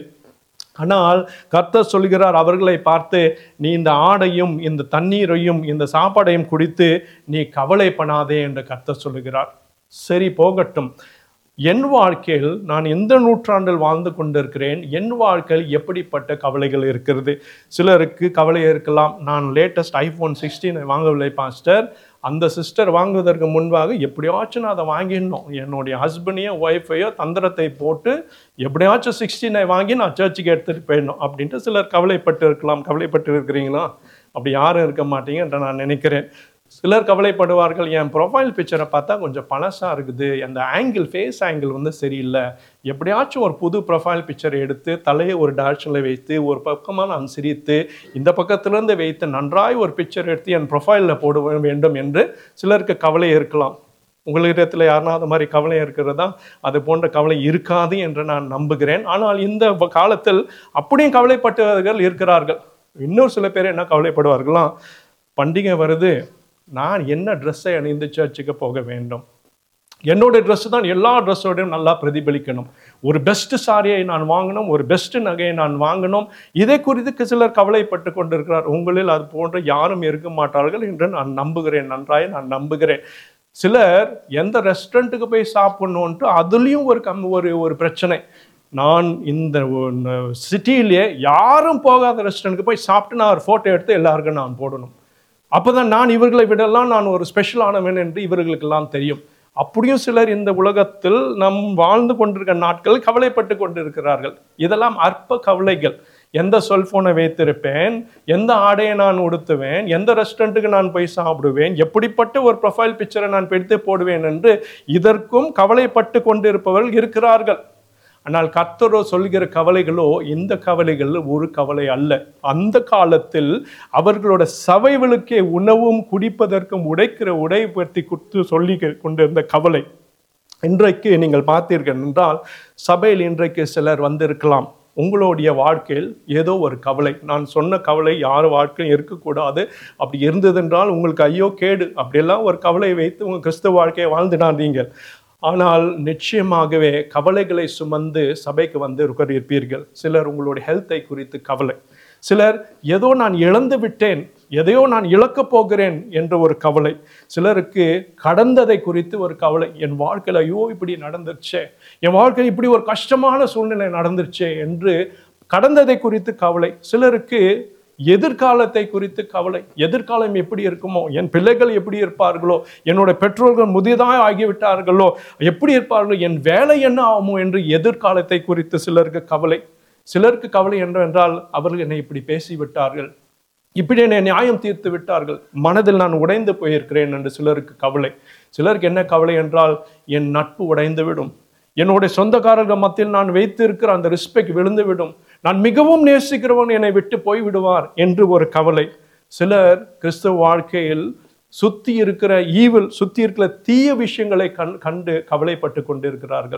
ஆனால் கர்த்தர் சொல்கிறார் அவர்களை பார்த்து நீ இந்த ஆடையும் இந்த தண்ணீரையும் இந்த சாப்பாடையும் குடித்து நீ கவலைப்படாதே என்று கர்த்தர் சொல்லுகிறார் சரி போகட்டும் என் வாழ்க்கையில் நான் எந்த நூற்றாண்டில் வாழ்ந்து கொண்டிருக்கிறேன் என் வாழ்க்கையில் எப்படிப்பட்ட கவலைகள் இருக்கிறது சிலருக்கு கவலை இருக்கலாம் நான் லேட்டஸ்ட் ஐஃபோன் சிக்ஸ்டீனை வாங்கவில்லை பாஸ்டர் அந்த சிஸ்டர் வாங்குவதற்கு முன்பாக எப்படியாச்சும் நான் அதை வாங்கிடணும் என்னுடைய ஹஸ்பண்டையோ ஒய்ஃபையோ தந்திரத்தை போட்டு எப்படியாச்சும் சிக்ஸ்டீனை வாங்கி நான் சர்ச்சுக்கு எடுத்துகிட்டு போயிடணும் அப்படின்ட்டு சிலர் கவலைப்பட்டு இருக்கலாம் கவலைப்பட்டு இருக்கிறீங்களா அப்படி யாரும் இருக்க மாட்டீங்க என்று நான் நினைக்கிறேன் சிலர் கவலைப்படுவார்கள் என் ப்ரொஃபைல் பிக்சரை பார்த்தா கொஞ்சம் பழசாக இருக்குது அந்த ஆங்கிள் ஃபேஸ் ஆங்கிள் வந்து சரியில்லை எப்படியாச்சும் ஒரு புது ப்ரொஃபைல் பிக்சரை எடுத்து தலையை ஒரு டைரக்ஷனில் வைத்து ஒரு பக்கமாக நான் சிரித்து இந்த பக்கத்திலிருந்து வைத்து நன்றாய் ஒரு பிக்சர் எடுத்து என் ப்ரொஃபைலில் போட வேண்டும் என்று சிலருக்கு கவலை இருக்கலாம் உங்களிடத்தில் யாருனா அது மாதிரி கவலை இருக்கிறதா அது போன்ற கவலை இருக்காது என்று நான் நம்புகிறேன் ஆனால் இந்த வ- காலத்தில் அப்படியும் கவலைப்பட்டவர்கள் இருக்கிறார்கள் இன்னொரு சில பேர் என்ன கவலைப்படுவார்களாம் பண்டிகை வருது நான் என்ன ட்ரெஸ்ஸை அணிந்து சர்ச்சுக்கு போக வேண்டும் என்னோட ட்ரெஸ் தான் எல்லா ட்ரெஸ்ஸோடையும் நல்லா பிரதிபலிக்கணும் ஒரு பெஸ்ட் சாரியை நான் வாங்கணும் ஒரு பெஸ்ட் நகையை நான் வாங்கணும் இதை குறித்து சிலர் கவலைப்பட்டு கொண்டிருக்கிறார் உங்களில் அது போன்ற யாரும் இருக்க மாட்டார்கள் என்று நான் நம்புகிறேன் நன்றாய் நான் நம்புகிறேன் சிலர் எந்த ரெஸ்டாரண்ட்டுக்கு போய் சாப்பிடணுன்ட்டு அதுலேயும் ஒரு கம் ஒரு ஒரு பிரச்சனை நான் இந்த சிட்டியிலே யாரும் போகாத ரெஸ்டாரண்ட்டுக்கு போய் சாப்பிட்டு நான் ஒரு ஃபோட்டோ எடுத்து எல்லாருக்கும் நான் போடணும் அப்பதான் நான் இவர்களை விடலாம் நான் ஒரு ஸ்பெஷலானவன் என்று இவர்களுக்கெல்லாம் தெரியும் அப்படியும் சிலர் இந்த உலகத்தில் நம் வாழ்ந்து கொண்டிருக்கிற நாட்கள் கவலைப்பட்டு கொண்டிருக்கிறார்கள் இதெல்லாம் அற்ப கவலைகள் எந்த செல்போனை வைத்திருப்பேன் எந்த ஆடையை நான் உடுத்துவேன் எந்த ரெஸ்டாரண்ட்டுக்கு நான் போய் சாப்பிடுவேன் எப்படிப்பட்ட ஒரு ப்ரொஃபைல் பிக்சரை நான் எடுத்து போடுவேன் என்று இதற்கும் கவலைப்பட்டு கொண்டிருப்பவர்கள் இருக்கிறார்கள் ஆனால் கர்த்தரோ சொல்கிற கவலைகளோ இந்த கவலைகள் ஒரு கவலை அல்ல அந்த காலத்தில் அவர்களோட சவைகளுக்கே உணவும் குடிப்பதற்கும் உடைக்கிற உடை பற்றி கொடுத்து சொல்லி கொண்டிருந்த கவலை இன்றைக்கு நீங்கள் பார்த்தீர்கள் என்றால் சபையில் இன்றைக்கு சிலர் வந்திருக்கலாம் உங்களுடைய வாழ்க்கையில் ஏதோ ஒரு கவலை நான் சொன்ன கவலை யார் வாழ்க்கையும் இருக்கக்கூடாது அப்படி இருந்ததென்றால் உங்களுக்கு ஐயோ கேடு அப்படியெல்லாம் ஒரு கவலையை வைத்து உங்கள் கிறிஸ்தவ வாழ்க்கையை வாழ்ந்துடாதீங்க ஆனால் நிச்சயமாகவே கவலைகளை சுமந்து சபைக்கு வந்து இருப்பீர்கள் சிலர் உங்களுடைய ஹெல்த்தை குறித்து கவலை சிலர் ஏதோ நான் இழந்து விட்டேன் எதையோ நான் இழக்கப் போகிறேன் என்ற ஒரு கவலை சிலருக்கு கடந்ததை குறித்து ஒரு கவலை என் வாழ்க்கையில் ஐயோ இப்படி நடந்துருச்சே என் வாழ்க்கையில் இப்படி ஒரு கஷ்டமான சூழ்நிலை நடந்துருச்சே என்று கடந்ததை குறித்து கவலை சிலருக்கு எதிர்காலத்தை குறித்து கவலை எதிர்காலம் எப்படி இருக்குமோ என் பிள்ளைகள் எப்படி இருப்பார்களோ என்னோட பெற்றோர்கள் முதியதாக ஆகிவிட்டார்களோ எப்படி இருப்பார்களோ என் வேலை என்ன ஆகுமோ என்று எதிர்காலத்தை குறித்து சிலருக்கு கவலை சிலருக்கு கவலை என்னவென்றால் அவர்கள் என்னை இப்படி பேசிவிட்டார்கள் இப்படி என்னை நியாயம் தீர்த்து விட்டார்கள் மனதில் நான் உடைந்து போயிருக்கிறேன் என்று சிலருக்கு கவலை சிலருக்கு என்ன கவலை என்றால் என் நட்பு உடைந்து விடும் என்னுடைய சொந்தக்காரர்கள் மத்தியில் நான் வைத்திருக்கிற அந்த ரெஸ்பெக்ட் விழுந்து விடும் நான் மிகவும் நேசிக்கிறவன் என்னை விட்டு போய் விடுவார் என்று ஒரு கவலை சிலர் கிறிஸ்தவ வாழ்க்கையில் சுத்தி இருக்கிற ஈவில் சுத்தி இருக்கிற தீய விஷயங்களை கண் கண்டு கவலைப்பட்டு கொண்டிருக்கிறார்கள்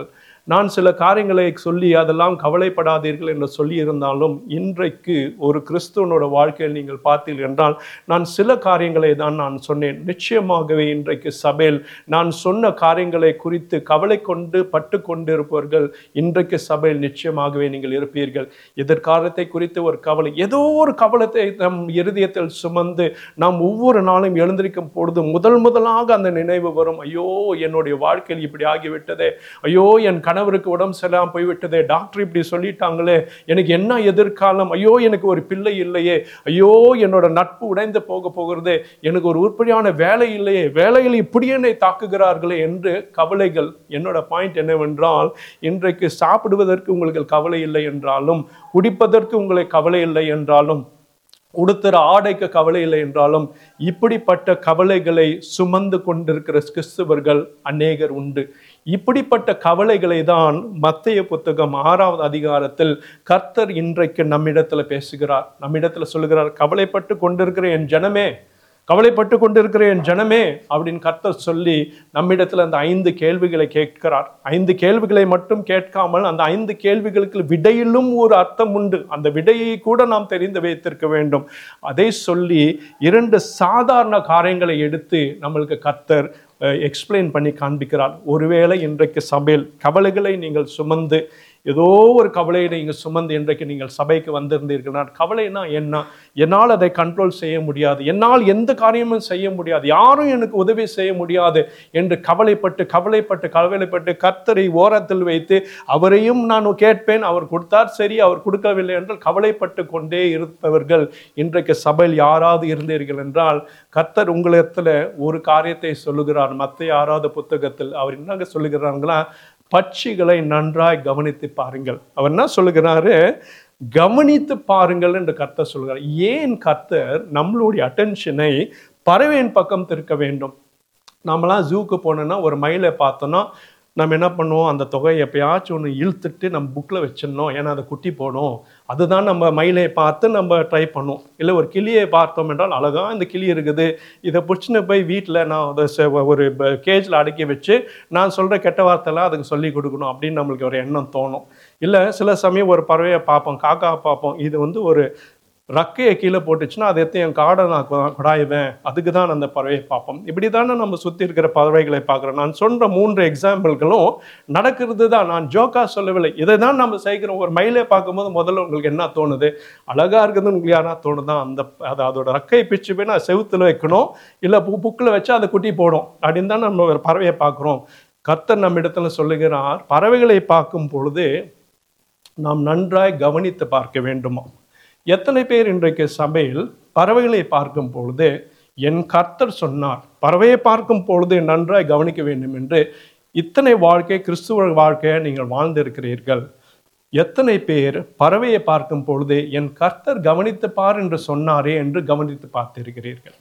நான் சில காரியங்களை சொல்லி அதெல்லாம் கவலைப்படாதீர்கள் என்று சொல்லி இருந்தாலும் இன்றைக்கு ஒரு கிறிஸ்துவனோட வாழ்க்கையில் நீங்கள் பார்த்தீர்கள் என்றால் நான் சில காரியங்களை தான் நான் சொன்னேன் நிச்சயமாகவே இன்றைக்கு சபையில் நான் சொன்ன காரியங்களை குறித்து கவலை கொண்டு பட்டு கொண்டிருப்பவர்கள் இன்றைக்கு சபையில் நிச்சயமாகவே நீங்கள் இருப்பீர்கள் எதிர்காலத்தை குறித்து ஒரு கவலை ஏதோ ஒரு கவலத்தை நம் இருதயத்தில் சுமந்து நாம் ஒவ்வொரு நாளும் எழுந்திருக்கும் பொழுது முதல் முதலாக அந்த நினைவு வரும் ஐயோ என்னுடைய வாழ்க்கையில் இப்படி ஆகிவிட்டதே ஐயோ என் கணவருக்கு உடம்பு சரியாம போய்விட்டதே டாக்டர் இப்படி சொல்லிட்டாங்களே எனக்கு என்ன எதிர்காலம் ஐயோ எனக்கு ஒரு பிள்ளை இல்லையே ஐயோ என்னோட நட்பு உடைந்து போக போகிறதே எனக்கு ஒரு உருப்படியான வேலை இல்லையே வேலையில் இப்படி என்னை தாக்குகிறார்களே என்று கவலைகள் என்னோட பாயிண்ட் என்னவென்றால் இன்றைக்கு சாப்பிடுவதற்கு உங்களுக்கு கவலை இல்லை என்றாலும் குடிப்பதற்கு உங்களுக்கு கவலை இல்லை என்றாலும் உடுத்துற ஆடைக்கு கவலை இல்லை என்றாலும் இப்படிப்பட்ட கவலைகளை சுமந்து கொண்டிருக்கிற கிறிஸ்துவர்கள் அநேகர் உண்டு இப்படிப்பட்ட கவலைகளை தான் மத்திய புத்தகம் ஆறாவது அதிகாரத்தில் கர்த்தர் இன்றைக்கு நம்மிடத்துல பேசுகிறார் நம்மிடத்துல சொல்லுகிறார் கவலைப்பட்டு கொண்டிருக்கிற என் ஜனமே கவலைப்பட்டு கொண்டிருக்கிற என் ஜனமே அப்படின்னு கர்த்தர் சொல்லி நம்மிடத்துல அந்த ஐந்து கேள்விகளை கேட்கிறார் ஐந்து கேள்விகளை மட்டும் கேட்காமல் அந்த ஐந்து கேள்விகளுக்கு விடையிலும் ஒரு அர்த்தம் உண்டு அந்த விடையை கூட நாம் தெரிந்து வைத்திருக்க வேண்டும் அதை சொல்லி இரண்டு சாதாரண காரியங்களை எடுத்து நம்மளுக்கு கர்த்தர் எக்ஸ்பிளைன் பண்ணி காண்பிக்கிறார் ஒருவேளை இன்றைக்கு சபையில் கவலைகளை நீங்கள் சுமந்து ஏதோ ஒரு கவலையை நீங்கள் சுமந்து இன்றைக்கு நீங்கள் சபைக்கு வந்திருந்தீர்கள்னா கவலைனா என்ன என்னால் அதை கண்ட்ரோல் செய்ய முடியாது என்னால் எந்த காரியமும் செய்ய முடியாது யாரும் எனக்கு உதவி செய்ய முடியாது என்று கவலைப்பட்டு கவலைப்பட்டு கவலைப்பட்டு கர்த்தரை ஓரத்தில் வைத்து அவரையும் நான் கேட்பேன் அவர் கொடுத்தார் சரி அவர் கொடுக்கவில்லை என்றால் கவலைப்பட்டு கொண்டே இருப்பவர்கள் இன்றைக்கு சபையில் யாராவது இருந்தீர்கள் என்றால் கர்த்தர் உங்களிடத்துல ஒரு காரியத்தை சொல்லுகிறார் மற்ற யாராவது புத்தகத்தில் அவர் என்னங்க சொல்லுகிறாங்களா பட்சிகளை நன்றாய் கவனித்து பாருங்கள் அவர் என்ன சொல்லுகிறாரு கவனித்து பாருங்கள் என்று கர்த்தர் சொல்கிறார் ஏன் கர்த்தர் நம்மளுடைய அட்டென்ஷனை பறவையின் பக்கம் திருக்க வேண்டும் நாமெல்லாம் ஜூக்கு போனோம்னா ஒரு மயிலை பார்த்தோன்னா நம்ம என்ன பண்ணுவோம் அந்த தொகையை எப்பயாச்சும் ஒன்று இழுத்துட்டு நம்ம புக்கில் வச்சிடணும் ஏன்னா அதை குட்டி போடும் அதுதான் நம்ம மயிலை பார்த்து நம்ம ட்ரை பண்ணுவோம் இல்லை ஒரு கிளியை பார்த்தோம் என்றால் அழகாக இந்த கிளி இருக்குது இதை பிடிச்சின்னு போய் வீட்டில் நான் அதை செ- ஒரு கேஜில் அடக்கி வச்சு நான் சொல்கிற கெட்ட வார்த்தைலாம் அதுக்கு சொல்லி கொடுக்கணும் அப்படின்னு நம்மளுக்கு ஒரு எண்ணம் தோணும் இல்லை சில சமயம் ஒரு பறவையை பார்ப்போம் காக்கா பார்ப்போம் இது வந்து ஒரு ரக்கையை கீழே போட்டுச்சுன்னா அதை எடுத்து என் காடை நான் கு- குடாய்வேன் அதுக்கு தான் அந்த பறவையை பார்ப்போம் இப்படி தானே நம்ம சுற்றி இருக்கிற பறவைகளை பார்க்குறோம் நான் சொல்கிற மூன்று எக்ஸாம்பிள்களும் நடக்கிறது தான் நான் ஜோக்கா சொல்லவில்லை இதை தான் நம்ம செய்கிறோம் ஒரு மயிலை பார்க்கும்போது முதல்ல உங்களுக்கு என்ன தோணுது அழகாக இருக்குதுன்னு உங்களுக்கு யாரா தோணுதா அந்த அது அதோட ரக்கையை பிச்சு போய் நான் செவுத்துல வைக்கணும் இல்லை பு புக்கில் வச்சு அதை குட்டி போடும் அப்படின்னு தான் நம்ம ஒரு பறவையை பார்க்குறோம் கர்த்தர் நம்ம இடத்துல சொல்லுகிறார் பறவைகளை பார்க்கும் பொழுது நாம் நன்றாய் கவனித்து பார்க்க வேண்டுமா எத்தனை பேர் இன்றைக்கு சபையில் பறவைகளை பார்க்கும் பொழுது என் கர்த்தர் சொன்னார் பறவையை பார்க்கும் பொழுது நன்றாய் கவனிக்க வேண்டும் என்று இத்தனை வாழ்க்கை கிறிஸ்துவ வாழ்க்கையை நீங்கள் வாழ்ந்திருக்கிறீர்கள் எத்தனை பேர் பறவையை பார்க்கும் பொழுது என் கர்த்தர் கவனித்து பார் என்று சொன்னாரே என்று கவனித்து பார்த்திருக்கிறீர்கள்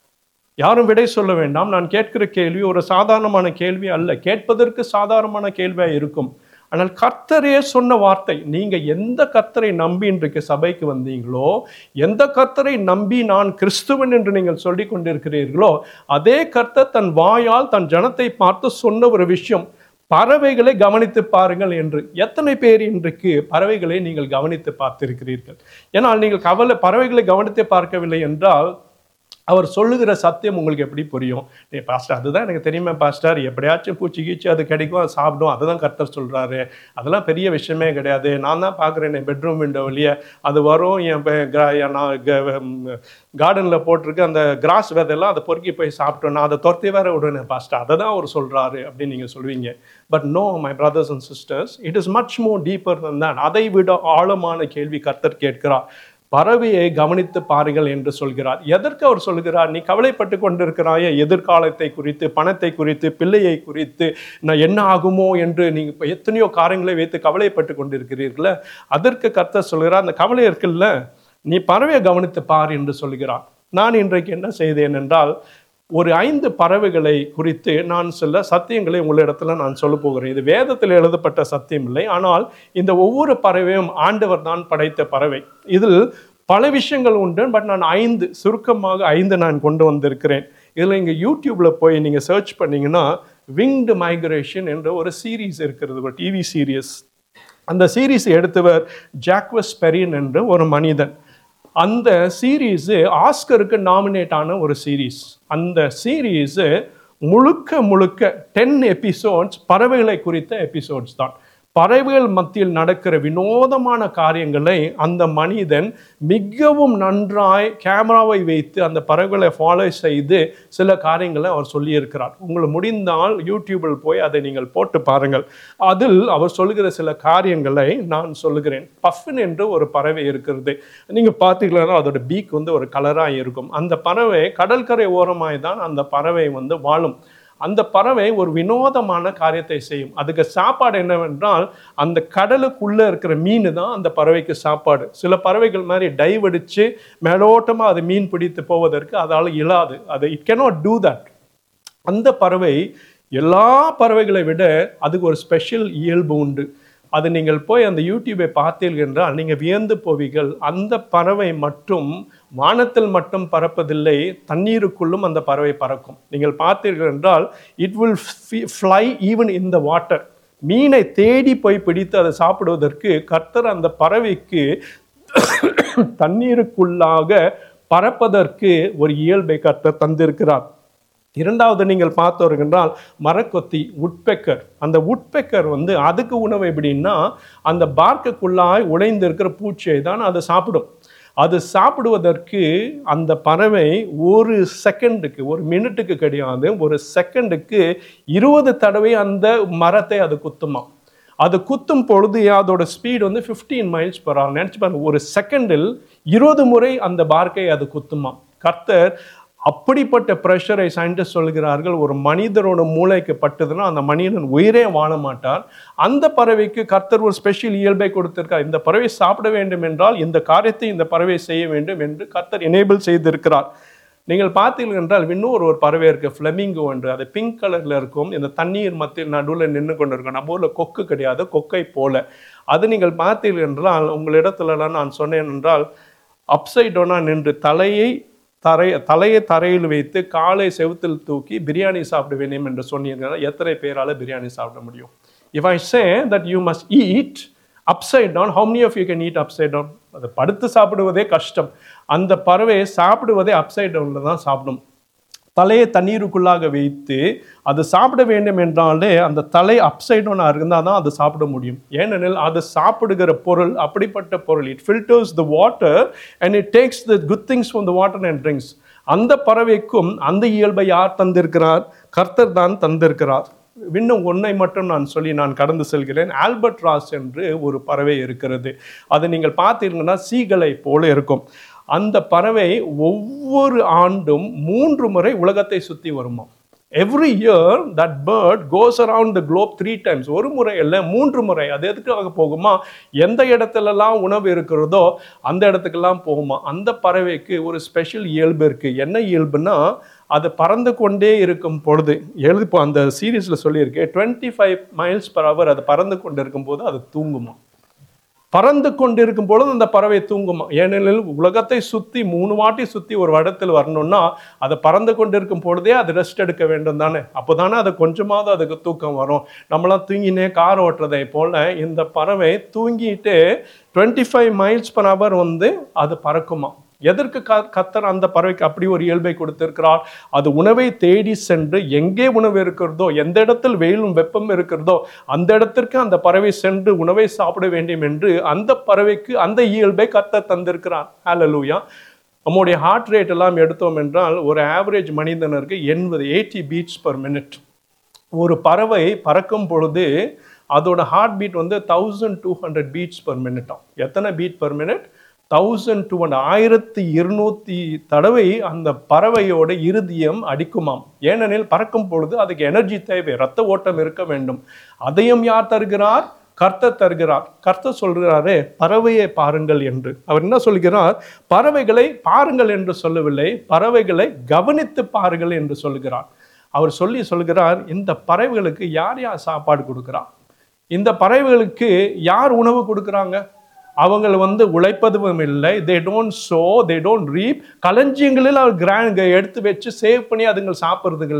யாரும் விடை சொல்ல வேண்டாம் நான் கேட்கிற கேள்வி ஒரு சாதாரணமான கேள்வி அல்ல கேட்பதற்கு சாதாரணமான கேள்வியா இருக்கும் ஆனால் கர்த்தரே சொன்ன வார்த்தை நீங்க எந்த கர்த்தரை நம்பி இன்றைக்கு சபைக்கு வந்தீங்களோ எந்த கர்த்தரை நம்பி நான் கிறிஸ்துவன் என்று நீங்கள் சொல்லிக் கொண்டிருக்கிறீர்களோ அதே கர்த்தர் தன் வாயால் தன் ஜனத்தை பார்த்து சொன்ன ஒரு விஷயம் பறவைகளை கவனித்து பாருங்கள் என்று எத்தனை பேர் இன்றைக்கு பறவைகளை நீங்கள் கவனித்து பார்த்திருக்கிறீர்கள் ஏன்னால் நீங்கள் கவலை பறவைகளை கவனித்து பார்க்கவில்லை என்றால் அவர் சொல்லுகிற சத்தியம் உங்களுக்கு எப்படி புரியும் டே பாஸ்டர் அதுதான் எனக்கு தெரியுமே பாஸ்டர் எப்படியாச்சும் பூச்சி கீச்சி அது கிடைக்கும் அது சாப்பிடும் அதுதான் கர்த்தர் சொல்றாரு அதெல்லாம் பெரிய விஷயமே கிடையாது நான் தான் பார்க்குறேன் என் பெட்ரூம் விண்டோ வழியே அது வரும் என் பே- gra- என் நான் கார்டனில் போட்டிருக்க அந்த கிராஸ் விதையெல்லாம் அதை பொறுக்கி போய் சாப்பிட்டோம் நான் அதை துரத்தி வேற விடுவேன் பாஸ்டர் அதை தான் அவர் சொல்றாரு அப்படின்னு நீங்கள் சொல்லுவீங்க but no my brothers and sisters it is much more deeper than that அதை விட ஆழமான கேள்வி கர்த்தர் கேட்கிறார் பறவையை கவனித்து பாருங்கள் என்று சொல்கிறார் எதற்கு அவர் சொல்கிறார் நீ கவலைப்பட்டு கொண்டிருக்கிறாய எதிர்காலத்தை குறித்து பணத்தை குறித்து பிள்ளையை குறித்து நான் என்ன ஆகுமோ என்று நீங்க இப்ப எத்தனையோ காரியங்களை வைத்து கவலைப்பட்டு கொண்டிருக்கிறீர்கள அதற்கு கர்த்தர் சொல்கிறார் அந்த கவலை இருக்குல்ல நீ பறவையை கவனித்து பார் என்று சொல்கிறார் நான் இன்றைக்கு என்ன செய்தேன் என்றால் ஒரு ஐந்து பறவைகளை குறித்து நான் சில சத்தியங்களை உங்களிடத்துல நான் சொல்ல போகிறேன் இது வேதத்தில் எழுதப்பட்ட சத்தியம் இல்லை ஆனால் இந்த ஒவ்வொரு பறவையும் ஆண்டவர் தான் படைத்த பறவை இதில் பல விஷயங்கள் உண்டு பட் நான் ஐந்து சுருக்கமாக ஐந்து நான் கொண்டு வந்திருக்கிறேன் இதில் இங்கே யூடியூப்ல போய் நீங்கள் சர்ச் பண்ணீங்கன்னா விங்டு மைக்ரேஷன் என்ற ஒரு சீரீஸ் இருக்கிறது ஒரு டிவி சீரியஸ் அந்த சீரீஸ் எடுத்தவர் ஜாக்வஸ் பெரின் என்ற ஒரு மனிதன் அந்த சீரீஸு ஆஸ்கருக்கு நாமினேட் ஆன ஒரு சீரீஸ் அந்த சீரீஸு முழுக்க முழுக்க டென் எபிசோட்ஸ் பறவைகளை குறித்த எபிசோட்ஸ் தான் பறவைகள் மத்தியில் நடக்கிற வினோதமான காரியங்களை அந்த மனிதன் மிகவும் நன்றாய் கேமராவை வைத்து அந்த பறவைகளை ஃபாலோ செய்து சில காரியங்களை அவர் சொல்லியிருக்கிறார் உங்களுக்கு முடிந்தால் யூடியூபில் போய் அதை நீங்கள் போட்டு பாருங்கள் அதில் அவர் சொல்லுகிற சில காரியங்களை நான் சொல்லுகிறேன் பஃபின் என்று ஒரு பறவை இருக்கிறது நீங்கள் பார்த்தீங்கன்னா அதோட பீக் வந்து ஒரு கலராக இருக்கும் அந்த பறவை கடற்கரை ஓரமாய் தான் அந்த பறவை வந்து வாழும் அந்த பறவை ஒரு வினோதமான காரியத்தை செய்யும் அதுக்கு சாப்பாடு என்னவென்றால் அந்த கடலுக்குள்ளே இருக்கிற மீன் தான் அந்த பறவைக்கு சாப்பாடு சில பறவைகள் மாதிரி டைவ் அடித்து மேலோட்டமாக அது மீன் பிடித்து போவதற்கு அதால் இயலாது அது இட் cannot டூ தட் அந்த பறவை எல்லா பறவைகளை விட அதுக்கு ஒரு ஸ்பெஷல் இயல்பு உண்டு அது நீங்கள் போய் அந்த யூடியூபை பார்த்தீர்கள் என்றால் நீங்கள் வியந்து போவீர்கள் அந்த பறவை மட்டும் வானத்தில் மட்டும் பறப்பதில்லை தண்ணீருக்குள்ளும் அந்த பறவை பறக்கும் நீங்கள் பார்த்தீர்கள் என்றால் it will fly even in the water மீனை தேடி போய் பிடித்து அதை சாப்பிடுவதற்கு கர்த்தர் அந்த பறவைக்கு தண்ணீருக்குள்ளாக பறப்பதற்கு ஒரு இயல்பை கர்த்தர் தந்திருக்கிறார் இரண்டாவது நீங்கள் பார்த்தவர்கள் என்றால் மரக்கொத்தி உட்பெக்கர் அந்த உட்பெக்கர் வந்து அதுக்கு உணவு எப்படின்னா அந்த பார்க்குக்குள்ளாய் உடைந்து இருக்கிற பூச்சியை தான் அதை சாப்பிடும் அது சாப்பிடுவதற்கு அந்த பறவை ஒரு செகண்டுக்கு ஒரு மினிட்டுக்கு கிடையாது ஒரு செகண்டுக்கு இருபது தடவை அந்த மரத்தை அது குத்துமா அது குத்தும் பொழுது அதோட ஸ்பீடு வந்து 15 மைல்ஸ் per hour நினச்சி பாருங்க ஒரு செகண்டில் இருபது முறை அந்த பார்க்கை அது குத்துமா கர்த்தர் அப்படிப்பட்ட ப்ரெஷரை சயின்டிஸ்ட் சொல்கிறார்கள் ஒரு மனிதரோட மூளைக்கு பட்டதுன்னா அந்த மனிதன் உயிரே வாழ மாட்டார் அந்த பறவைக்கு கர்த்தர் ஒரு ஸ்பெஷல் இயல்பை கொடுத்திருக்கார் இந்த பறவை சாப்பிட வேண்டும் என்றால் இந்த காரியத்தை இந்த பறவை செய்ய வேண்டும் என்று கர்த்தர் எனேபிள் செய்திருக்கிறார் நீங்கள் பார்த்தீர்கள் என்றால் இன்னொரு ஒரு பறவை இருக்கு ஃப்ளெமிங்கோ என்று அது பிங்க் கலர்ல இருக்கும் இந்த தண்ணீர் மத்தியில் நடுவில் நின்று கொண்டு இருக்கும் நம்ம ஊரில் கொக்கு கிடையாது கொக்கை போல அது நீங்கள் பார்த்தீர்கள் என்றால் உங்களிடத்துலலாம் நான் சொன்னேன் என்றால் அப்சைட் டவுனா நின்று தலையை தரை தலையை தரையில் வைத்து காலை செவுத்தில் தூக்கி பிரியாணி சாப்பிட வேண்டும் என்று சொன்னீர்கள் எத்தனை பேரால பிரியாணி சாப்பிட முடியும் if I say that you must eat upside down how many of you can eat upside down அது படுத்து சாப்பிடுவதே கஷ்டம் அந்த பறவை சாப்பிடுவதே அப்சைட் டவுனில் தான் சாப்பிடும் தலையை தண்ணீருக்குள்ளாக வைத்து அது சாப்பிட வேண்டும் என்றாலே அந்த தலை அப்சைட் டவுனாக இருந்தால் தான் அது சாப்பிட முடியும் ஏனெனில் அது சாப்பிடுகிற பொருள் அப்படிப்பட்ட பொருள் it filters the water and it takes the good things from the water and drinks அந்த பறவைக்கும் அந்த இயல்பை யார் தந்திருக்கிறார் கர்த்தர் தான் தந்திருக்கிறார் இன்னும் ஒன்றை மட்டும் நான் சொல்லி நான் கடந்து செல்கிறேன் ஆல்பர்ட் ராஸ் என்று ஒரு பறவை இருக்கிறது அதை நீங்கள் பார்த்தீங்கன்னா சீகளை போல இருக்கும் அந்த பறவை ஒவ்வொரு ஆண்டும் மூன்று முறை உலகத்தை சுற்றி வருமா every year that bird goes around the globe three times ஒரு முறை இல்லை மூன்று முறை அது எதுக்காக போகுமா எந்த இடத்துலலாம் உணவு இருக்கிறதோ அந்த இடத்துக்கெல்லாம் போகுமா அந்த பறவைக்கு ஒரு ஸ்பெஷல் இயல்பு இருக்குது என்ன இயல்புனா அது பறந்து கொண்டே இருக்கும் பொழுது எழுதி இப்போ அந்த சீரீஸில் சொல்லியிருக்கு twenty five miles per hour அது பறந்து கொண்டு இருக்கும்போது அது தூங்குமா பறந்து கொண்டிருக்கும் பொழுது அந்த பறவை தூங்குமா ஏனெனில் உலகத்தை சுற்றி மூணு வாட்டி சுற்றி ஒரு இடத்தில் வரணும்னா அதை பறந்து கொண்டிருக்கும் பொழுதே அது ரெஸ்ட் எடுக்க வேண்டும் தானே அப்போ தானே அது கொஞ்சமாவது அதுக்கு தூக்கம் வரும் நம்மளாம் தூங்கினே கார் ஓட்டுறதை போல இந்த பறவை தூங்கிட்டு twenty five miles per hour வந்து அது பறக்குமா எதற்கு க கத்தர் அந்த பறவைக்கு அப்படி ஒரு இயல்பை கொடுத்திருக்கிறார் அது உணவை தேடி சென்று எங்கே உணவு இருக்கிறதோ எந்த இடத்தில் வெயிலும் வெப்பம் இருக்கிறதோ அந்த இடத்திற்கு அந்த பறவை சென்று உணவை சாப்பிட வேண்டும் என்று அந்த பறவைக்கு அந்த இயல்பை கத்தர் தந்திருக்கிறார் ஹalleluya நம்முடைய ஹார்ட் ரேட் எல்லாம் எடுத்தோம் என்றால் ஒரு ஆவரேஜ் மனிதனருக்கு எண்பது எயிட்டி பீட்ஸ் பர் மினிட் ஒரு பறவை பறக்கும் பொழுது அதோட ஹார்ட் பீட் வந்து thousand two hundred beats per மினிட்டாம் எத்தனை beat per minute thousand two hundred ஆயிரத்தி இருநூத்தி தடவை அந்த பறவையோட இருதயம் அடிக்குமாம் ஏனெனில் பறக்கும் பொழுது அதுக்கு எனர்ஜி தேவை ரத்த ஓட்டம் இருக்க வேண்டும் அதையும் யார் தருகிறார் கர்த்தர் தருகிறார் கர்த்தர் சொல்கிறாரே பறவையை பாருங்கள் என்று அவர் என்ன சொல்கிறார் பறவைகளை பாருங்கள் என்று சொல்லவில்லை பறவைகளை கவனித்து பாருங்கள் என்று சொல்கிறார் அவர் சொல்லி சொல்கிறார் இந்த பறவைகளுக்கு யார் யார் சாப்பாடு கொடுக்குறா இந்த பறவைகளுக்கு யார் உணவு கொடுக்குறாங்க அவங்க வந்து உழைப்பதும் இல்லை they don't sow they don't reap களஞ்சியங்களில் அவர் கிராண்ட் எடுத்து வச்சு சேவ் பண்ணி அதுங்க சாப்பிட்றதுக்கு இல்லை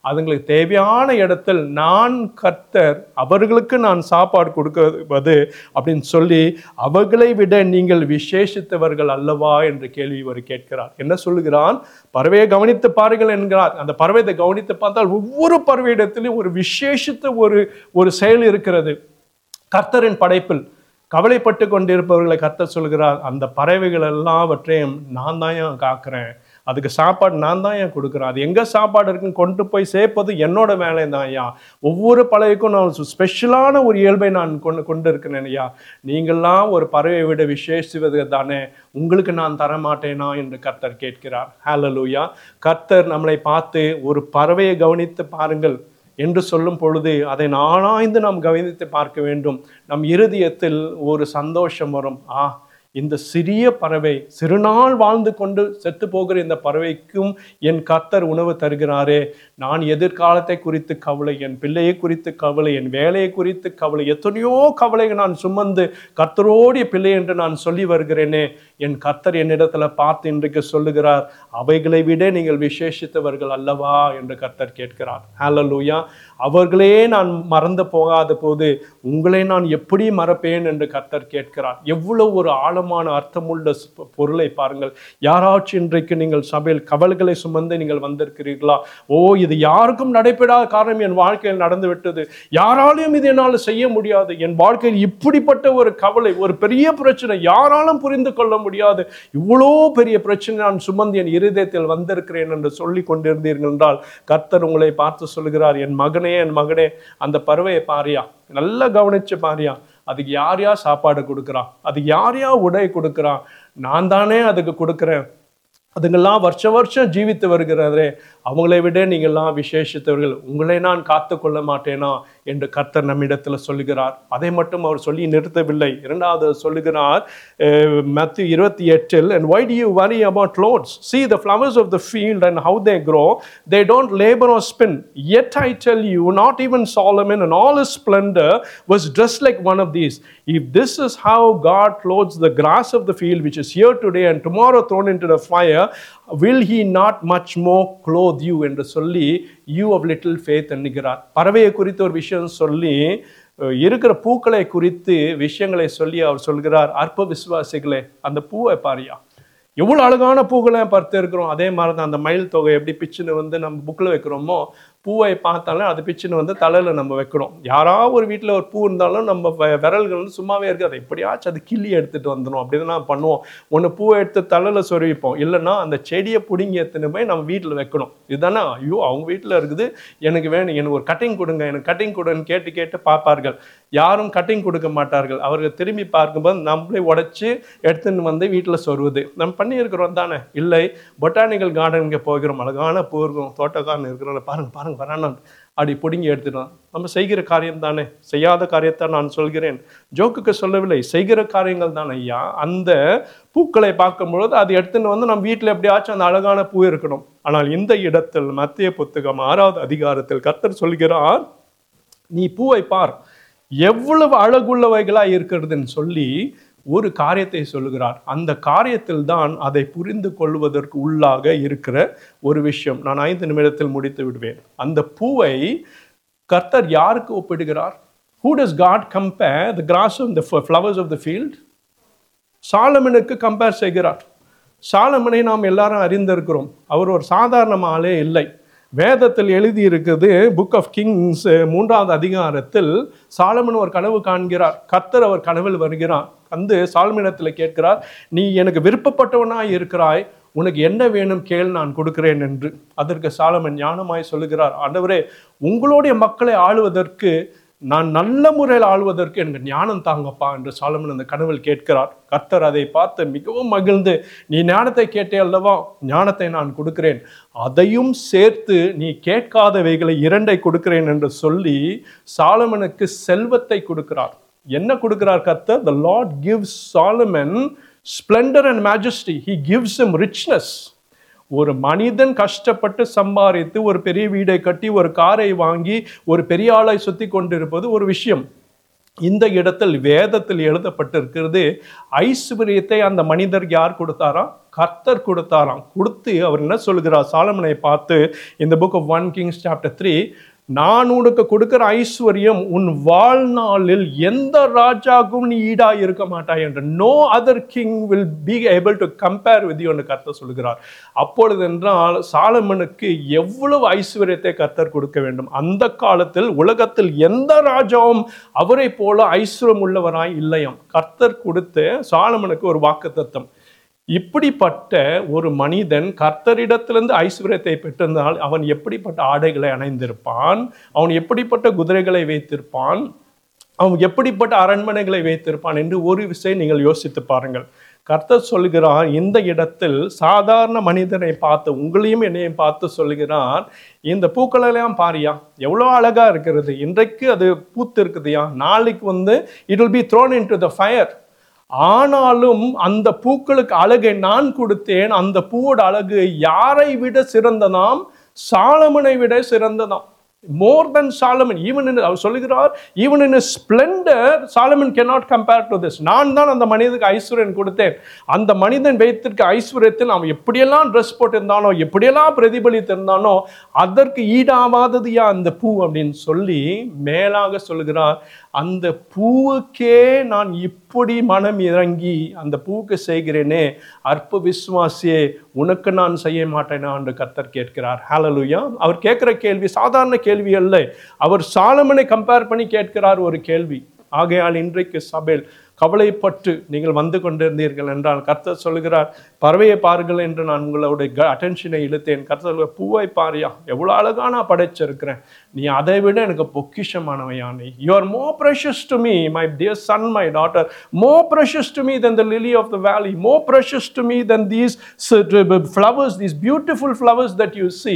அதுங்களுக்கு தேவையான இடத்தில் நான் கர்த்தர் அவர்களுக்கு நான் சாப்பாடு கொடுக்குவது அப்படின்னு சொல்லி அவர்களை விட நீங்கள் விசேஷித்தவர்கள் அல்லவா என்று கேள்வி இவர் கேட்கிறார் என்ன சொல்லுகிறான் பறவையை கவனித்து பாருங்கள் என்கிறார் அந்த பறவையை கவனித்து பார்த்தால் ஒவ்வொரு பறவையிடத்திலும் ஒரு விசேஷித்த ஒரு ஒரு செயல் இருக்கிறது கர்த்தரின் படைப்பில் கவலைப்பட்டு கொண்டிருப்பவர்களை கர்த்தர் சொல்கிறார் அந்த பறவைகள் எல்லாவற்றையும் நான் தான் ஏன் காக்கிறேன் அதுக்கு சாப்பாடு நான் தான் ஏன் கொடுக்குறேன் அது எங்கே சாப்பாடு இருக்குன்னு கொண்டு போய் சேர்ப்பது என்னோட வேலை தான் ஐயா ஒவ்வொரு பறவைக்கும் நான் ஸ்பெஷலான ஒரு இயல்பை நான் கொண்டு கொண்டு இருக்கிறேன் ஐயா நீங்கள்லாம் ஒரு பறவையை விட விசேஷிவது தானே உங்களுக்கு நான் தர மாட்டேனா என்று கர்த்தர் கேட்கிறார் ஹalleluya கர்த்தர் நம்மளை பார்த்து ஒரு பறவையை கவனித்து பாருங்கள் என்று சொல்லும் பொழுது அதை நாளாய்ந்து நாம் கவனித்து பார்க்க வேண்டும் நம் இருதயத்தில் ஒரு சந்தோஷம் வரும் ஆ இந்த சிறிய பறவை சிறுநாள் வாழ்ந்து கொண்டு செத்து போகிற இந்த பறவைக்கும் என் கர்த்தர் உணவு தருகிறாரே நான் எதிர்காலத்தை குறித்து கவலை என் பிள்ளையை குறித்து கவலை என் வேலையை குறித்து கவலை எத்தனையோ கவலையை நான் சுமந்து கர்த்தரோடைய பிள்ளை என்று நான் சொல்லி வருகிறேனே என் கர்த்தர் என்னிடத்துல பார்த்து இன்றைக்கு சொல்லுகிறார் அவைகளை விட நீங்கள் விசேஷித்தவர்கள் அல்லவா என்று கர்த்தர் கேட்கிறார் ஹalleluya அவர்களே நான் மறந்து போகாத போது உங்களை நான் எப்படி மறப்பேன் என்று கர்த்தர் கேட்கிறார் எவ்வளவு ஒரு ஆழமான அர்த்தமுள்ள ஸ்- பொருளை பாருங்கள் யாராச்சும் இன்றைக்கு நீங்கள் சபையில் கவல்களை சுமந்து நீங்கள் வந்திருக்கிறீர்களா ஓ இது யாருக்கும் நடைபெறாத காரணம் என் வாழ்க்கையில் நடந்து விட்டது யாராலையும் இது என்னால் செய்ய முடியாது என் வாழ்க்கையில் இப்படிப்பட்ட ஒரு கவலை ஒரு பெரிய பிரச்சனை யாராலும் புரிந்து கொள்ள முடியாது இவ்வளோ பெரிய பிரச்சனை நான் சுமந்து என் இருதயத்தில் வந்திருக்கிறேன் என்று சொல்லி கொண்டிருந்தீர்கள் என்றால் கர்த்தர் உங்களை பார்த்து சொல்கிறார் என் மகனே என் மகனே அந்த பறவையை பாரியா நல்லா கவனிச்சு பாரியா அதுக்கு யார் யார் சாப்பாடு கொடுக்குறான் அதுக்கு யார் யார் உடை கொடுக்குறான் நான் தானே அதுக்கு கொடுக்குறேன் அதுங்கெல்லாம் வருஷ வருஷம் ஜீவித்து வருகிறதே அவங்களை விட நீங்கள்லாம் விசேஷித்தவர்கள் உங்களை நான் காத்து கொள்ள மாட்டேனா என்று கர்த்தர் நம்மிடத்தில் சொல்லுகிறார் அதை மட்டும் அவர் சொல்லி நிறுத்தவில்லை இரண்டாவது சொல்லுகிறார் மத்திய இருபத்தி எட்டில் and why do you worry about clothes see the flowers of the field and how they grow they don't labor or spin yet I tell you not even Solomon in all his splendor was dressed like one of these if this is how God clothes the grass of the field which is here today and tomorrow thrown into the fire will he not much more clothe you என்று சொல்லி you of little faith என்கிறார் பறவையை குறித்து ஒரு விஷயம் சொல்லி அஹ், இருக்கிற பூக்களை குறித்து விஷயங்களை சொல்லி அவர் சொல்கிறார் அற்ப விசுவாசிகளே அந்த பூவை பாரியா எவ்வளோ அழகான பூக்களை பார்த்து இருக்கிறோம் அதே மாதிரி தான் அந்த மயில் தொகை எப்படி பிச்சுன்னு வந்து நம்ம புக்கில் வைக்கிறோமோ பூவை பார்த்தாலும் அது பிச்சுன்னு வந்து தலையில் நம்ம வைக்கிறோம் யாராவது ஒரு வீட்டில் ஒரு பூ இருந்தாலும் நம்ம வ- விரல்கள் வந்து சும்மாவே இருக்காது எப்படியாச்சும் அது கிள்ளி எடுத்துட்டு வந்துடும் அப்படி தான் பண்ணுவோம் ஒன்று பூவை எடுத்து தலையில் சொருவிப்போம் இல்லைன்னா அந்த செடியை பிடுங்கி எடுத்துன்னு போய் நம்ம வீட்டில் வைக்கணும் இதுதானே ஐயோ அவங்க வீட்டில் இருக்குது எனக்கு வேணும் எனக்கு ஒரு கட்டிங் கொடுங்க எனக்கு கட்டிங் கொடுன்னு கேட்டு கேட்டு பார்ப்பார்கள் யாரும் கட்டிங் கொடுக்க மாட்டார்கள் அவர்கள் திரும்பி பார்க்கும்போது நம்மளே உடைச்சு எடுத்துன்னு வந்து வீட்டில் சொருவுது நம்ம பண்ணியிருக்கிறோம் தானே இல்லை பொட்டானிக்கல் கார்டனுக்கு போகிறோம் அழகான பூ இருக்கும் தோட்டக்காரன் இருக்கிறோம் பாருங்க பாருங்க வரானான் அப்படி பிடுங்கி எடுத்துட்டோம் நம்ம செய்கிற காரியம் தானே செய்யாத காரியத்தை நான் சொல்கிறேன் ஜோக்குக்கு சொல்லவில்லை செய்கிற காரியங்கள் தான் ஐயா அந்த பூக்களை பார்க்கும்பொழுது அது எடுத்துன்னு வந்து நம்ம வீட்டில் எப்படியாச்சும் அந்த அழகான பூ இருக்கணும் ஆனால் இந்த இடத்தில் மத்திய புத்தகம் ஆறாவது அதிகாரத்தில் கர்த்தர் சொல்கிறார் நீ பூவை பார் எவ்வளவு அழகுள்ளவைகளா இருக்கிறதுன்னு சொல்லி ஒரு காரியத்தை சொல்லுகிறார் அந்த காரியத்தில் தான் அதை புரிந்து கொள்வதற்கு உள்ளாக இருக்கிற ஒரு விஷயம் நான் ஐந்து நிமிடத்தில் முடித்து விடுவேன் அந்த பூவை கர்த்தர் யாருக்கு ஒப்பிடுகிறார் who does God compare the grass of the flowers of the field சாலமனுக்கு கம்பேர் செய்கிறார் சாலமனை நாம் எல்லாரும் அறிந்திருக்கிறோம் அவர் ஒரு சாதாரண ஆளே இல்லை வேதத்தில் எழுதி இருக்குது புக் ஆஃப் கிங்ஸ் மூன்றாவது அதிகாரத்தில் சாலமன் ஒரு கனவு காண்கிறார் கர்த்தர் அவர் கனவில் வருகிறார் வந்து சாலமனிடத்தில் கேட்கிறார் நீ எனக்கு விருப்பப்பட்டவனாய் இருக்கிறாய் உனக்கு என்ன வேணும் கேள் நான் கொடுக்கிறேன் என்று அதற்கு சாலமன் ஞானமாய் சொல்லுகிறார் ஆண்டவரே உங்களுடைய மக்களை ஆளுவதற்கு நான் நல்ல முறையில் ஆள்வதற்கு எனக்கு ஞானம் தாங்கப்பா என்று சாலமன் அந்த கனவில் கேட்கிறார் கர்த்தர் அதை பார்த்து மிகவும் மகிழ்ந்து நீ ஞானத்தை கேட்டே அல்லவா ஞானத்தை நான் கொடுக்கிறேன் அதையும் சேர்த்து நீ கேட்காதவைகளை இரண்டை கொடுக்கிறேன் என்று சொல்லி சாலமனுக்கு செல்வத்தை கொடுக்கிறார் என்ன கொடுக்கிறார் கர்த்தர் the Lord gives Solomon splendor and majesty he gives him richness ஒரு மனிதன் கஷ்டப்பட்டு சம்பாதித்து ஒரு பெரிய வீடை கட்டி ஒரு காரை வாங்கி ஒரு பெரிய ஆளை சுத்தி கொண்டிருப்பது ஒரு விஷயம் இந்த இடத்தில் வேதத்தில் எழுதப்பட்டிருக்கிறது ஐஸ்வர்யத்தை அந்த மனிதர் யார் கொடுத்தாராம் கர்த்தர் கொடுத்தாராம் கொடுத்து அவர் என்ன சொல்கிறார் சாலமனை பார்த்து இந்த book of one Kings chapter three நான் உனக்கு கொடுக்கிற ஐஸ்வர்யம் உன் வாழ்நாளில் எந்த ராஜாக்கும் நீ ஈடா இருக்க மாட்டாய் என்று no other king will be able to compare with என்று கர்த்தர் சொல்கிறார் அப்பொழுது என்றால் சாலமனுக்கு எவ்வளவு ஐஸ்வர்யத்தை கர்த்தர் கொடுக்க வேண்டும் அந்த காலத்தில் உலகத்தில் எந்த ராஜாவும் அவரை போல ஐஸ்வர்யம் உள்ளவராய் இல்லையாம் கர்த்தர் கொடுத்து சாலமனுக்கு ஒரு வாக்குத்தத்தம் இப்படிப்பட்ட ஒரு மனிதன் கர்த்தரிடத்திலிருந்து ஐஸ்வர்யத்தை பெற்றிருந்தால் அவன் எப்படிப்பட்ட ஆடைகளை அணைந்திருப்பான் அவன் எப்படிப்பட்ட குதிரைகளை வைத்திருப்பான் அவன் எப்படிப்பட்ட அரண்மனைகளை வைத்திருப்பான் என்று ஒரு விஷயம் நீங்கள் யோசித்து பாருங்கள் கர்த்தர் சொல்கிறார் இந்த இடத்தில் சாதாரண மனிதனை பார்த்து உங்களையும் என்னையும் பார்த்து சொல்கிறார் இந்த பூக்களெல்லாம் பாரியா எவ்வளோ அழகா இருக்கிறது இன்றைக்கு அது பூத்து இருக்குதுயா நாளைக்கு வந்து it will be thrown into the fire ஆனாலும் அந்த பூக்களுக்கு அழகை நான் கொடுத்தேன் அந்த பூவோட அழகு யாரை விட சிறந்ததாம் சாலமனை விட சிறந்ததாம் more than Solomon even in அவர் சொல்லுகிறார் even in splendour Solomon cannot compare to this நான் தான் அந்த மனிதனுக்கு ஐஸ்வர்யன் கொடுத்தேன் அந்த மனிதன் வைத்திருக்க ஐஸ்வர்யத்தில் அவன் எப்படியெல்லாம் ட்ரெஸ் போட்டிருந்தானோ எப்படியெல்லாம் பிரதிபலித்திருந்தானோ அதற்கு ஈடாவாதது யா அந்த பூ அப்படின்னு சொல்லி மேலாக சொல்லுகிறார் அந்த பூவுக்கே நான் இப்படி மனம் இறங்கி அந்த பூவுக்கு செய்கிறேனே அற்ப விசுவாசியே உனக்கு நான் செய்ய மாட்டேனா என்று கர்த்தர் கேட்கிறார் ஹalleluya அவர் கேட்கிற கேள்வி சாதாரண கேள்வி அல்ல அவர் சாலமனை கம்பேர் பண்ணி கேட்கிறார் ஒரு கேள்வி ஆகையால் இன்றைக்கு சபையில் கவலைப்பட்டு நீங்கள் வந்து கொண்டிருந்தீர்கள் என்றால் கர்த்தர் சொல்கிறார் பறவையை பாருங்கள் என்று நான் உங்களுடைய அட்டென்ஷனை இழுத்தேன் கர்த்தர் சொல்கிறார், பூவை பாரியா எவ்வளோ அழகா நான் படைச்சிருக்கிறேன் நீ அதை விட எனக்கு பொக்கிஷமானவையா நீ you are more precious to me my dear son my daughter more precious to me than the lily of the valley more precious to me than these flowers these beautiful flowers that you see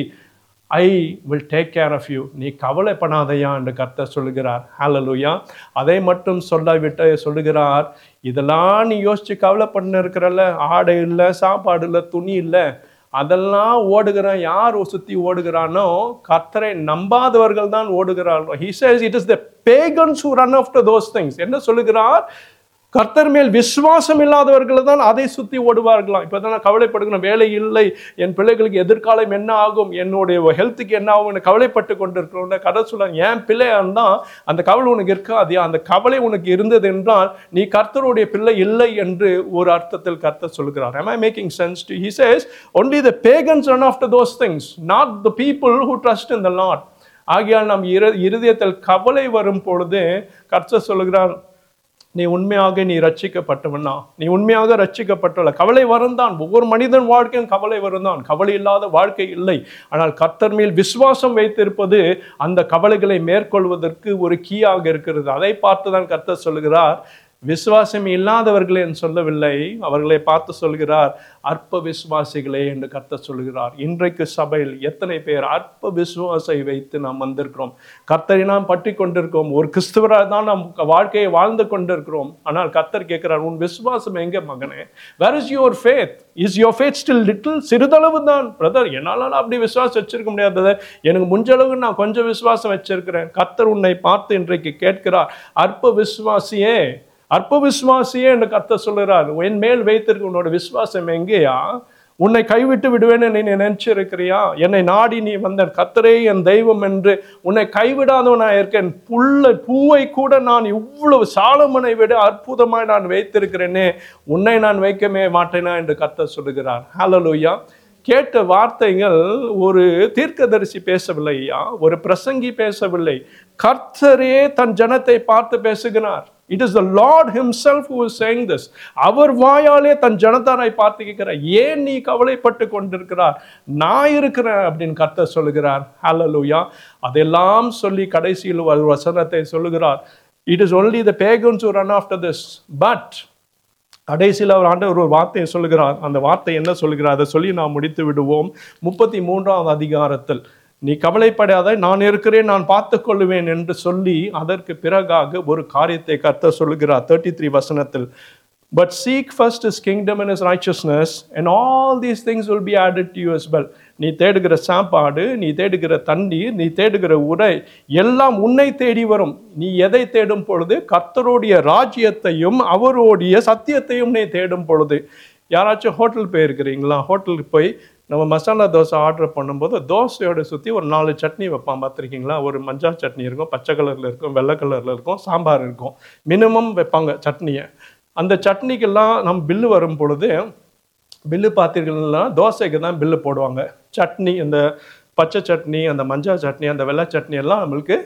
I will take care of you நீ கவலைப்படாதையா என்று கர்த்தர் சொல்லுகிறார் ஹalleluya அதை மட்டும் சொல்லாவிட்டு சொல்லுகிறார் இதெல்லாம் நீ யோசிச்சு கவலைப்பட்டு இருக்கிறல்ல ஆடை இல்லை சாப்பாடு இல்லை துணி இல்லை அதெல்லாம் ஓடுகிறான் யார் சுத்தி ஓடுகிறானோ கர்த்தரை நம்பாதவர்கள் தான் ஓடுகிறார்கள் he says it is the pagans who run after those things என்ன சொல்லுகிறார் கர்த்தர் மேல் விசுவாசம் இல்லாதவர்கள் தான் அதை சுத்தி ஓடுவார்களாம் இப்போ தான் நான் கவலைப்படுகிறேன் வேலை இல்லை என் பிள்ளைகளுக்கு எதிர்காலம் என்ன ஆகும் என்னுடைய ஹெல்த்துக்கு என்ன ஆகும் என்று கவலைப்பட்டு கொண்டிருக்கிறோம் கதை சொல்ல என் பிள்ளையா இருந்தா அந்த கவலை உனக்கு இருக்காது அந்த கவலை உனக்கு இருந்தது என்றால் நீ கர்த்தருடைய பிள்ளை இல்லை என்று ஒரு அர்த்தத்தில் கர்த்தர் சொல்கிறார் am i making sense to he says only the pagans run after those things not the people who trust in the lord ஆகையால் நம் இரு இருதயத்தில் கவலை வரும் பொழுது கர்த்தர் சொல்கிறார் நீ உண்மையாக நீ ரட்சிக்கப்பட்டவனா நீ உண்மையாக ரட்சிக்கப்பட்டுள்ள கவலை வருந்தான் ஒவ்வொரு மனிதன் வாழ்க்கையும் கவலை வருந்தான் கவலை இல்லாத வாழ்க்கை இல்லை ஆனால் கர்த்தர் மேல் விசுவாசம் வைத்திருப்பது அந்த கவலைகளை மேற்கொள்வதற்கு ஒரு கீயாக இருக்கிறது அதை பார்த்து தான் கர்த்தர் சொல்கிறார் விசுவாசம் இல்லாதவர்களே என்று சொல்லவில்லை அவர்களை பார்த்து சொல்கிறார் அற்ப விசுவாசிகளே என்று கர்த்தர் சொல்கிறார் இன்றைக்கு சபையில் எத்தனை பேர் அற்ப விசுவாசை வைத்து நாம் வந்திருக்கிறோம் கர்த்தரை நாம் பற்றி கொண்டிருக்கிறோம் ஒரு கிறிஸ்துவராக தான் நாம் வாழ்க்கையை வாழ்ந்து கொண்டிருக்கிறோம் ஆனால் கர்த்தர் கேட்கிறார் உன் விசுவாசம் எங்க மகனே where is your faith is your faith still little சிறிதளவு தான் பிரதர் என்னால அப்படி விசுவாசம் வச்சிருக்க முடியாது brother. எனக்கு முடிஞ்சளவு நான் கொஞ்சம் விசுவாசம் வச்சிருக்கிறேன் கர்த்தர் உன்னை பார்த்து இன்றைக்கு கேட்கிறார் அற்ப விசுவாசியே அற்ப விசுவாசியே என்று கர்த்தர் சொல்கிறார் என் மேல் வைத்திருக்க உன்னோட விசுவாசம் எங்கேயா உன்னை கைவிட்டு விடுவேன்னு நீ நினைச்சிருக்கிறியா என்னை நாடி நீ வந்த கர்த்தரே என் தெய்வம் என்று உன்னை கைவிடாதவனா இருக்கேன் புல்ல பூவை கூட நான் இவ்வளவு சாலமனை விட அற்புதமாய் நான் வைத்திருக்கிறேனே உன்னை நான் வைக்கவே மாட்டேனா என்று கர்த்தர் சொல்லுகிறார் ஹalleluya கேட்ட வார்த்தைகள் ஒரு தீர்க்கதரிசி பேசவில்லை ஐயா ஒரு பிரசங்கி பேசவில்லை கர்த்தரே தன் ஜனத்தை பார்த்து பேசுகிறார் it is the Lord himself who is saying this அவர் வாயாலே தன் ஜனதாரை பார்த்து கேட்கிறார் ஏன் நீ கவலைப்பட்டு கொண்டிருக்கிறார் நான் இருக்கிறேன் அப்படின்னு கர்த்தர் சொல்லுகிறார் ஹalleluya அதெல்லாம் சொல்லி கடைசியில் ஒரு வசனத்தை சொல்லுகிறார் it is only the pagans run after this but கடைசியில் அவர் ஆண்டவர் ஒரு வார்த்தையை சொல்லுகிறார் அந்த வார்த்தை என்ன சொல்லுகிறார் அதை சொல்லி நாம் முடித்து விடுவோம் முப்பத்தி மூன்றாவது அதிகாரத்தில் நீ கவலைப்படாத நான் இருக்கிறேன் நான் பார்த்து கொள்ளுவேன் என்று சொல்லி அதற்கு பிறகாக ஒரு காரியத்தை கர்த்தர் சொல்லுகிறார் தேர்ட்டி த்ரீ வசனத்தில் But seek first his kingdom and his righteousness, and all these things will be added to you as well. நீ தேடுகிற சாப்பாடு நீ தேடுகிற தண்ணீர் நீ தேடுகிற உரை எல்லாம் உன்னை தேடி வரும் நீ எதை தேடும் பொழுது கர்த்தருடைய ராஜ்யத்தையும் அவருடைய சத்தியத்தையும் நீ தேடும் பொழுது யாராச்சும் ஹோட்டல் போயிருக்கிறீங்களா ஹோட்டலுக்கு போய் நம்ம மசாலா தோசை ஆர்டர் பண்ணும்போது தோசையோட சுற்றி ஒரு நாலு சட்னி வைப்பான் பார்த்துருக்கீங்களா ஒரு மஞ்சள் சட்னி இருக்கும் பச்சை கலரில் இருக்கும் வெள்ளை கலரில் இருக்கும் சாம்பார் இருக்கும் மினிமம் வைப்பாங்க சட்னியை அந்த சட்னிக்கெல்லாம் நம்ம பில்லு வரும் பொழுது பில்லு பார்த்தீர்கள்னா தோசைக்கு தான் பில்லு போடுவாங்க சட்னி இந்த பச்சை சட்னி அந்த மஞ்சள் சட்னி அந்த வெள்ளை சட்னி எல்லாம் நம்மளுக்கு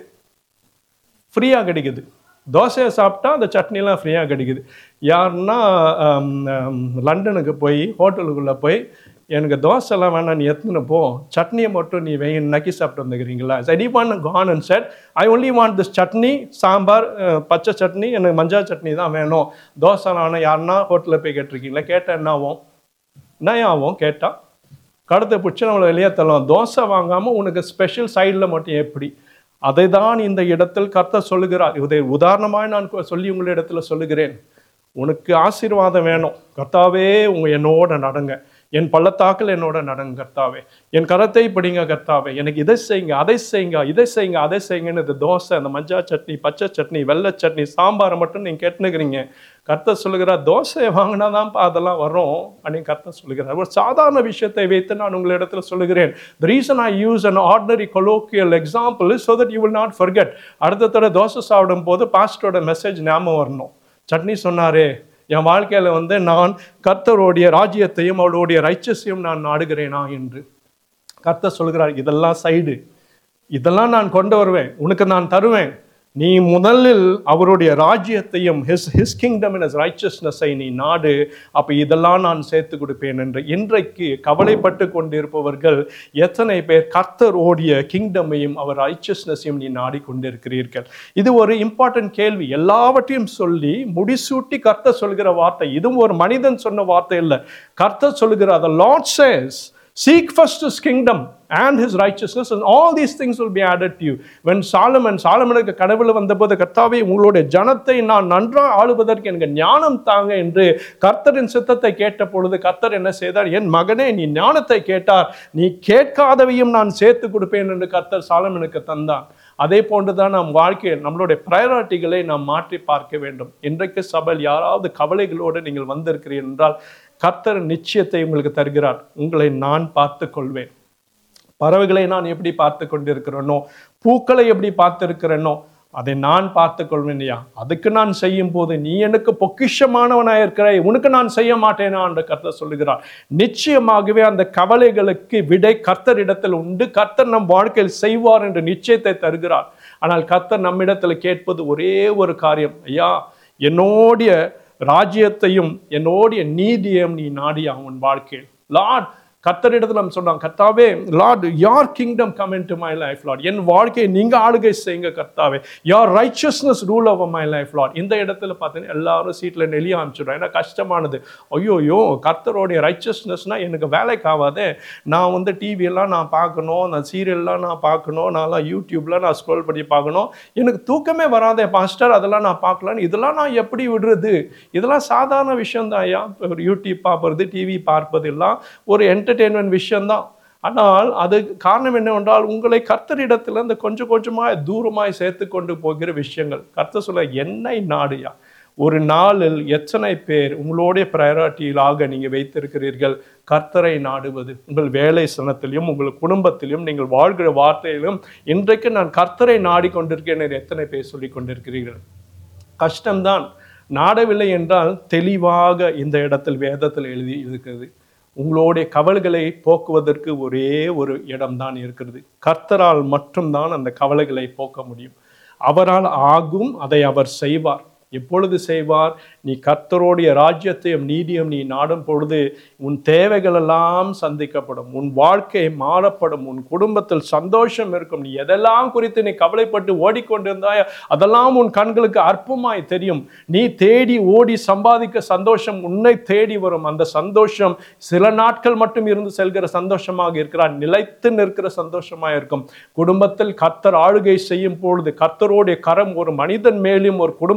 ஃப்ரீயாக கிடைக்குது தோசையை சாப்பிட்டா அந்த சட்னிலாம் ஃப்ரீயாக கிடைக்குது யாருன்னா ஆம், ஆம், லண்டனுக்கு போய் ஹோட்டலுக்குள்ளே போய் எனக்கு தோசைலாம் வேணாம் நீ எத்தனை போ சட்னியை மட்டும் நீ வெய் நக்கி சாப்பிட்டு வந்துக்கிறீங்களா சரி பண்ண கான் and said I only want this chutney sambar ah, பச்சை சட்னி எனக்கு மஞ்சள் சட்னி தான் வேணும் தோசை வேணாம் யாருன்னா ஹோட்டலில் போய் கேட்டிருக்கீங்களா கேட்டால் என்ன ஆகும் என்ன ஆகும் கேட்டால் கடத்தை பிடிச்சி நம்மளை வெளியே தள்ளுவோம் தோசை வாங்காமல் உனக்கு ஸ்பெஷல் சைடில் மட்டும் எப்படி அதை தான் இந்த இடத்தில் கர்த்தர் சொல்லுகிறார் இதை உதாரணமாய் நான் கொ- சொல்லி உங்களிடத்துல சொல்லுகிறேன் உனக்கு ஆசீர்வாதம் வேணும் கர்த்தாவே உங்க என்னோட நடங்க என் பள்ளத்தாக்கில் என்னோட நடங்க கர்த்தாவே என் கரத்தை பிடிங்க கர்த்தாவே எனக்கு இதை செய்யுங்க அதை செய்யுங்க இதை செய்யுங்க அதை செய்யுங்கன்னு இந்த தோசை அந்த மஞ்சள் சட்னி பச்சை சட்னி வெள்ளை சட்னி சாம்பாரை மட்டும் நீங்கள் கேட்டுனுக்கிறீங்க கர்த்தர் சொல்லுகிறார் தோசையை வாங்கினா தான் அதெல்லாம் வரும் அப்படின்னு கர்த்தர் சொல்லுகிறார் ஒரு சாதாரண விஷயத்தை வைத்து நான் உங்களிடத்துல சொல்லுகிறேன் the reason I use an ordinary colloquial example is so that you will not forget அடுத்த தடவை தோசை சாப்பிடும் போது பாஸ்டரோட மெசேஜ் ஞாபகம் வரணும் சட்னி சொன்னாரே என் வாழ்க்கையில வந்து நான் கர்த்தருடைய ராஜ்யத்தையும் அவளுடைய ரைச்சஸையும் நான் நாடுகிறேனா என்று கர்த்தர் சொல்கிறார் இதெல்லாம் சைடு இதெல்லாம் நான் கொண்டு வருவேன் உனக்கு நான் தருவேன் நீ முதலில் அவருடைய ராஜ்யத்தையும் ஹிஸ் ஹிஸ் கிங்டம் இன் ரைச்சஸ்னஸை நீ நாடு அப்போ இதெல்லாம் நான் சேர்த்து கொடுப்பேன் என்று இன்றைக்கு கவலைப்பட்டு கொண்டிருப்பவர்கள் எத்தனை பேர் கர்த்தரோடைய கிங்டமையும் அவர் ரைச்சஸ்னஸையும் நீ நாடிக்கொண்டிருக்கிறீர்கள் இது ஒரு இம்பார்ட்டன்ட் கேள்வி எல்லாவற்றையும் சொல்லி முடிசூட்டி கர்த்தர் சொல்கிற வார்த்தை இதுவும் ஒரு மனிதன் சொன்ன வார்த்தை இல்லை கர்த்தர் சொல்கிற the Lord says Seek first his kingdom and his righteousness, and all these things will be added to you. When Solomon, சாலமனுக்கு கடவுள் வந்தபோது கர்த்தாவே உங்களுடைய ஜனத்தை நான் நன்றாக ஆளுவதற்கு எனக்கு ஞானம் தாங்க என்று கர்த்தரின் சித்தத்தை கேட்ட பொழுது கர்த்தர் என்ன செய்தார் என் மகனே நீ ஞானத்தை கேட்டார் நீ கேட்காதவையும் நான் சேர்த்து கொடுப்பேன் என்று கர்த்தர் சாலமனுக்கு தந்தான் அதே போன்றுதான் நம் வாழ்க்கையில் நம்மளுடைய ப்ரையாரிட்டிகளை நாம் மாற்றி பார்க்க வேண்டும் இன்றைக்கு சபையில் யாராவது கவலைகளோடு நீங்கள் வந்திருக்கிறீர்கள் என்றால் கர்த்தர் நிச்சயத்தை உங்களுக்கு தருகிறார் உங்களை நான் பார்த்து கொள்வேன் பறவைகளை நான் எப்படி பார்த்து கொண்டிருக்கிறேனோ பூக்களை எப்படி பார்த்திருக்கிறேனோ அதை நான் பார்த்து கொள்வேன் ஐயா அதுக்கு நான் செய்யும் போது நீ எனக்கு பொக்கிஷமானவனாக இருக்கிறாய் உனக்கு நான் செய்ய மாட்டேனா என்று கர்த்தர் சொல்லுகிறார் நிச்சயமாகவே அந்த கவலைகளுக்கு விடை கர்த்தரிடத்தில் உண்டு கர்த்தர் நம் வாழ்க்கையில் செய்வார் என்று நிச்சயத்தை தருகிறார் ஆனால் கர்த்தர் நம்மிடத்தில் கேட்பது ஒரே ஒரு காரியம் ஐயா என்னோடைய ராஜ்யத்தையும் என்னோடைய நீதியையும் நீ நாடியா உன் வாழ்க்கையில் லார்ட் கர்த்தரிடத்தில் நம்ம சொன்னாங்க கர்த்தாவே Lord your kingdom come into my life Lord என் வாழ்க்கையை நீங்க ஆளுகை செய்யுங்க கர்த்தாவே your righteousness rule over my life Lord இந்த இடத்துல பார்த்தீங்கன்னா எல்லாரும் சீட்டில் நெளிய ஆரம்பிச்சிடும் ஏன்னா கஷ்டமானது ஐயோயோ கர்த்தரோடைய ரைச்சஸ்னஸ்னா எனக்கு வேலைக்கு ஆகாதே நான் வந்து டிவியெல்லாம் நான் பார்க்கணும் நான் சீரியல்லாம் நான் பார்க்கணும் நான்லாம் யூடியூப்ல நான் ஸ்க்ரோல் பண்ணி பார்க்கணும் எனக்கு தூக்கமே வராதே பாஸ்டர் அதெல்லாம் நான் பார்க்கலான்னு இதெல்லாம் நான் எப்படி விடுறது இதெல்லாம் சாதாரண விஷயம் தான் ஐயா ஒரு யூடியூப் பார்ப்பது டிவி பார்ப்பது எல்லாம் ஒரு என்டர்டெயின்மெண்ட் விஷயம்தான் ஆனால் அது காரணம் என்னவென்றால் உங்களை கர்த்தரிடத்திலிருந்து கொஞ்சம் கொஞ்சமாய் தூரமாய் சேர்த்து கொண்டு போகிற விஷயங்கள் கர்த்தர் சொல்ல என்னை நாடுயா ஒரு நாளில் எத்தனை பேர் உங்களுடைய ப்ரையாரிட்டியிலாக நீங்கள் வைத்திருக்கிறீர்கள் கர்த்தரை நாடுவது உங்கள் வேலை சனத்திலும் உங்கள் குடும்பத்திலும் நீங்கள் வாழ்கிற வார்த்தையிலும் இன்றைக்கு நான் கர்த்தரை நாடிக்கொண்டிருக்கேன் என்று எத்தனை பேர் சொல்லிக் கொண்டிருக்கிறீர்கள் கஷ்டம்தான் நாடவில்லை என்றால் தெளிவாக இந்த இடத்தில் வேதத்தில் எழுதி இருக்கிறது உங்களுடைய கவலைகளை போக்குவதற்கு ஒரே ஒரு இடம்தான் இருக்கிறது கர்த்தரால் மட்டும்தான் அந்த கவலைகளை போக்க முடியும் அவரால் ஆகும் அதை அவர் செய்வார் எப்பொழுது செய்வார் நீ கர்த்தருடைய ராஜ்யத்தையும் நீதியும் நீ நாடும் பொழுது உன் தேவைகள் எல்லாம் சந்திக்கப்படும் உன் வாழ்க்கை மாறப்படும் உன் குடும்பத்தில் சந்தோஷம் இருக்கும் நீ எதெல்லாம் குறித்து நீ கவலைப்பட்டு ஓடிக்கொண்டிருந்தாய் அதெல்லாம் உன் கண்களுக்கு அற்பமாய் தெரியும் நீ தேடி ஓடி சம்பாதிக்க சந்தோஷம் உன்னை தேடி வரும் அந்த சந்தோஷம் சில நாட்கள் மட்டும் இருந்து செல்கிற சந்தோஷமாக இருக்கிறார் நிலைத்து நிற்கிற சந்தோஷமாக இருக்கும் குடும்பத்தில் கர்த்தர் ஆளுகை செய்யும் பொழுது கர்த்தருடைய கரம் ஒரு மனிதன் மேலும் ஒரு குடும்பத்தின் மேலும்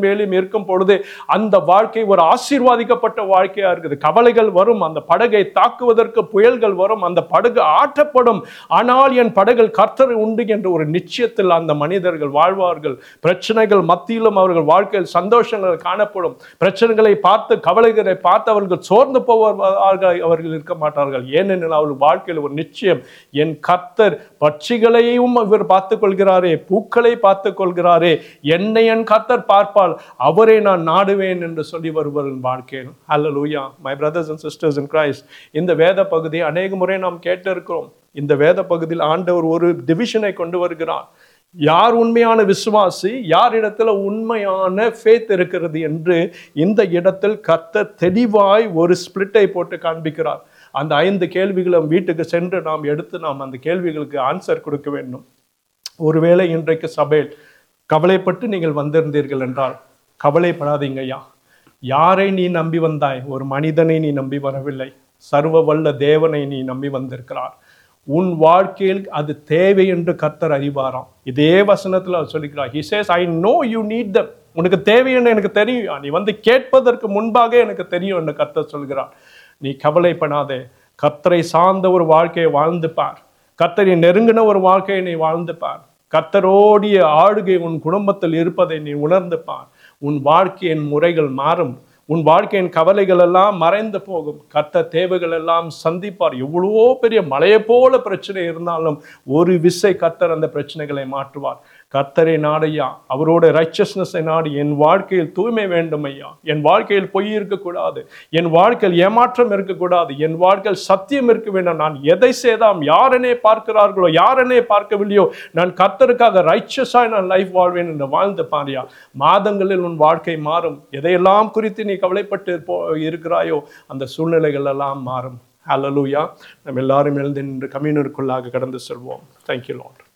வேலையும் இருக்கும் பொழுது அந்த வாழ்க்கை ஒரு ஆசீர்வாதிக்கப்பட்ட வாழ்க்கையா இருக்குது கவலைகள் வரும் அந்த படகை தாக்குவதற்கு புயல்கள் வரும் அந்த படகு ஆட்டப்படும் ஆனால் என் படகில் கர்த்தர் உண்டு என்ற ஒரு நிச்சயத்தில் அந்த மனிதர்கள் வாழ்வார்கள் பிரச்சனைகள் மத்தியிலும் அவர்கள் வாழ்க்கையில் சந்தோஷங்கள் காணப்படும் பிரச்சனைகளை பார்த்து கவலைகளை பார்த்து அவர்கள் சோர்ந்து போவார்கள் அவர்கள் இருக்க மாட்டார்கள் ஏனெனில் அவர்கள் வாழ்க்கையில் ஒரு நிச்சயம் என் கர்த்தர் பட்சிகளையும் இவர் பார்த்துக் கொள்கிறாரே பூக்களை பார்த்துக் கொள்கிறாரே என்னை என் கர்த்தர் பார்ப்பால் அவரை நான் நாடுவேன் என்று சொல்லி வருவரின் வாழ்க்கையில் hallelujah my brothers and sisters in Christ இந்த வேத பகுதியை அநேக முறை நாம் கேட்டிருக்கிறோம் இந்த வேத பகுதியில் ஆண்டவர் ஒரு டிவிஷனை கொண்டு வருகிறார் யார் உண்மையான விசுவாசி யார் இடத்துல உண்மையான ஃபேத் இருக்கிறது என்று இந்த இடத்தில் கர்த்தர் தெளிவாய் ஒரு ஸ்பிளிட்டை போட்டு காண்பிக்கிறார் அந்த ஐந்து கேள்விகளும் வீட்டுக்கு சென்று நாம் எடுத்து நாம் அந்த கேள்விகளுக்கு ஆன்சர் கொடுக்க வேண்டும் ஒருவேளை இன்றைக்கு சபையில் கவலைப்பட்டு நீங்கள் வந்திருந்தீர்கள் என்றால் கவலைப்படாதீங்க ஐயா யாரை நீ நம்பி வந்தாய் ஒரு மனிதனை நீ நம்பி வரவில்லை சர்வ வல்ல தேவனை நீ நம்பி வந்திருக்கிறார் உன் வாழ்க்கையில் அது தேவை என்று கர்த்தர் அறிவாராம் இதே வசனத்தில் அவர் சொல்லிக்கிறார் he says I know you need them உனக்கு தேவை என்று எனக்கு தெரியும் நீ வந்து கேட்பதற்கு முன்பாக எனக்கு தெரியும் என்று கர்த்தர் சொல்கிறார் நீ கவலைப்படாதே கர்த்தரை சார்ந்த ஒரு வாழ்க்கையை வாழ்ந்து பார் கர்த்தரை நெருங்கின ஒரு வாழ்க்கையை நீ வாழ்ந்து பார் கர்த்தரோடைய ஆளுகை உன் குடும்பத்தில் இருப்பதை நீ உணர்ந்து பார் உன் வாழ்க்கையின் முறைகள் மாறும் உன் வாழ்க்கையின் கவலைகள் எல்லாம் மறைந்து போகும் கர்த்த தேவைகள் எல்லாம் சந்திப்பார் எவ்வளவோ பெரிய மலையை போல பிரச்சனை இருந்தாலும் ஒரு விசை கர்த்தர் அந்த பிரச்சனைகளை மாற்றுவார் கர்த்தரை நாடையா அவரோட ரைச்சஸ்னஸை நாடி என் வாழ்க்கையில் தூய்மை வேண்டும் ஐயா என் வாழ்க்கையில் பொய் இருக்கக்கூடாது என் வாழ்க்கையில் ஏமாற்றம் இருக்கக்கூடாது என் வாழ்க்கையில் சத்தியம் இருக்க வேண்டும் நான் எதை செய்தாம் யாரெனே பார்க்கிறார்களோ யாரெனே பார்க்கவில்லையோ நான் கர்த்தருக்காக ரைச்சஸாய் நான் லைஃப் வாழ்வேன் என்று வாழ்ந்து பாரியா மாதங்களில் உன் வாழ்க்கை மாறும் எதையெல்லாம் குறித்து நீ கவலைப்பட்டு போ இருக்கிறாயோ அந்த சூழ்நிலைகள் எல்லாம் மாறும் ஹalleluya நம்ம எல்லாரும் எழுந்து நின்று கம்யூனருக்குள்ளாக கடந்து செல்வோம் தேங்க்யூ லார்ட்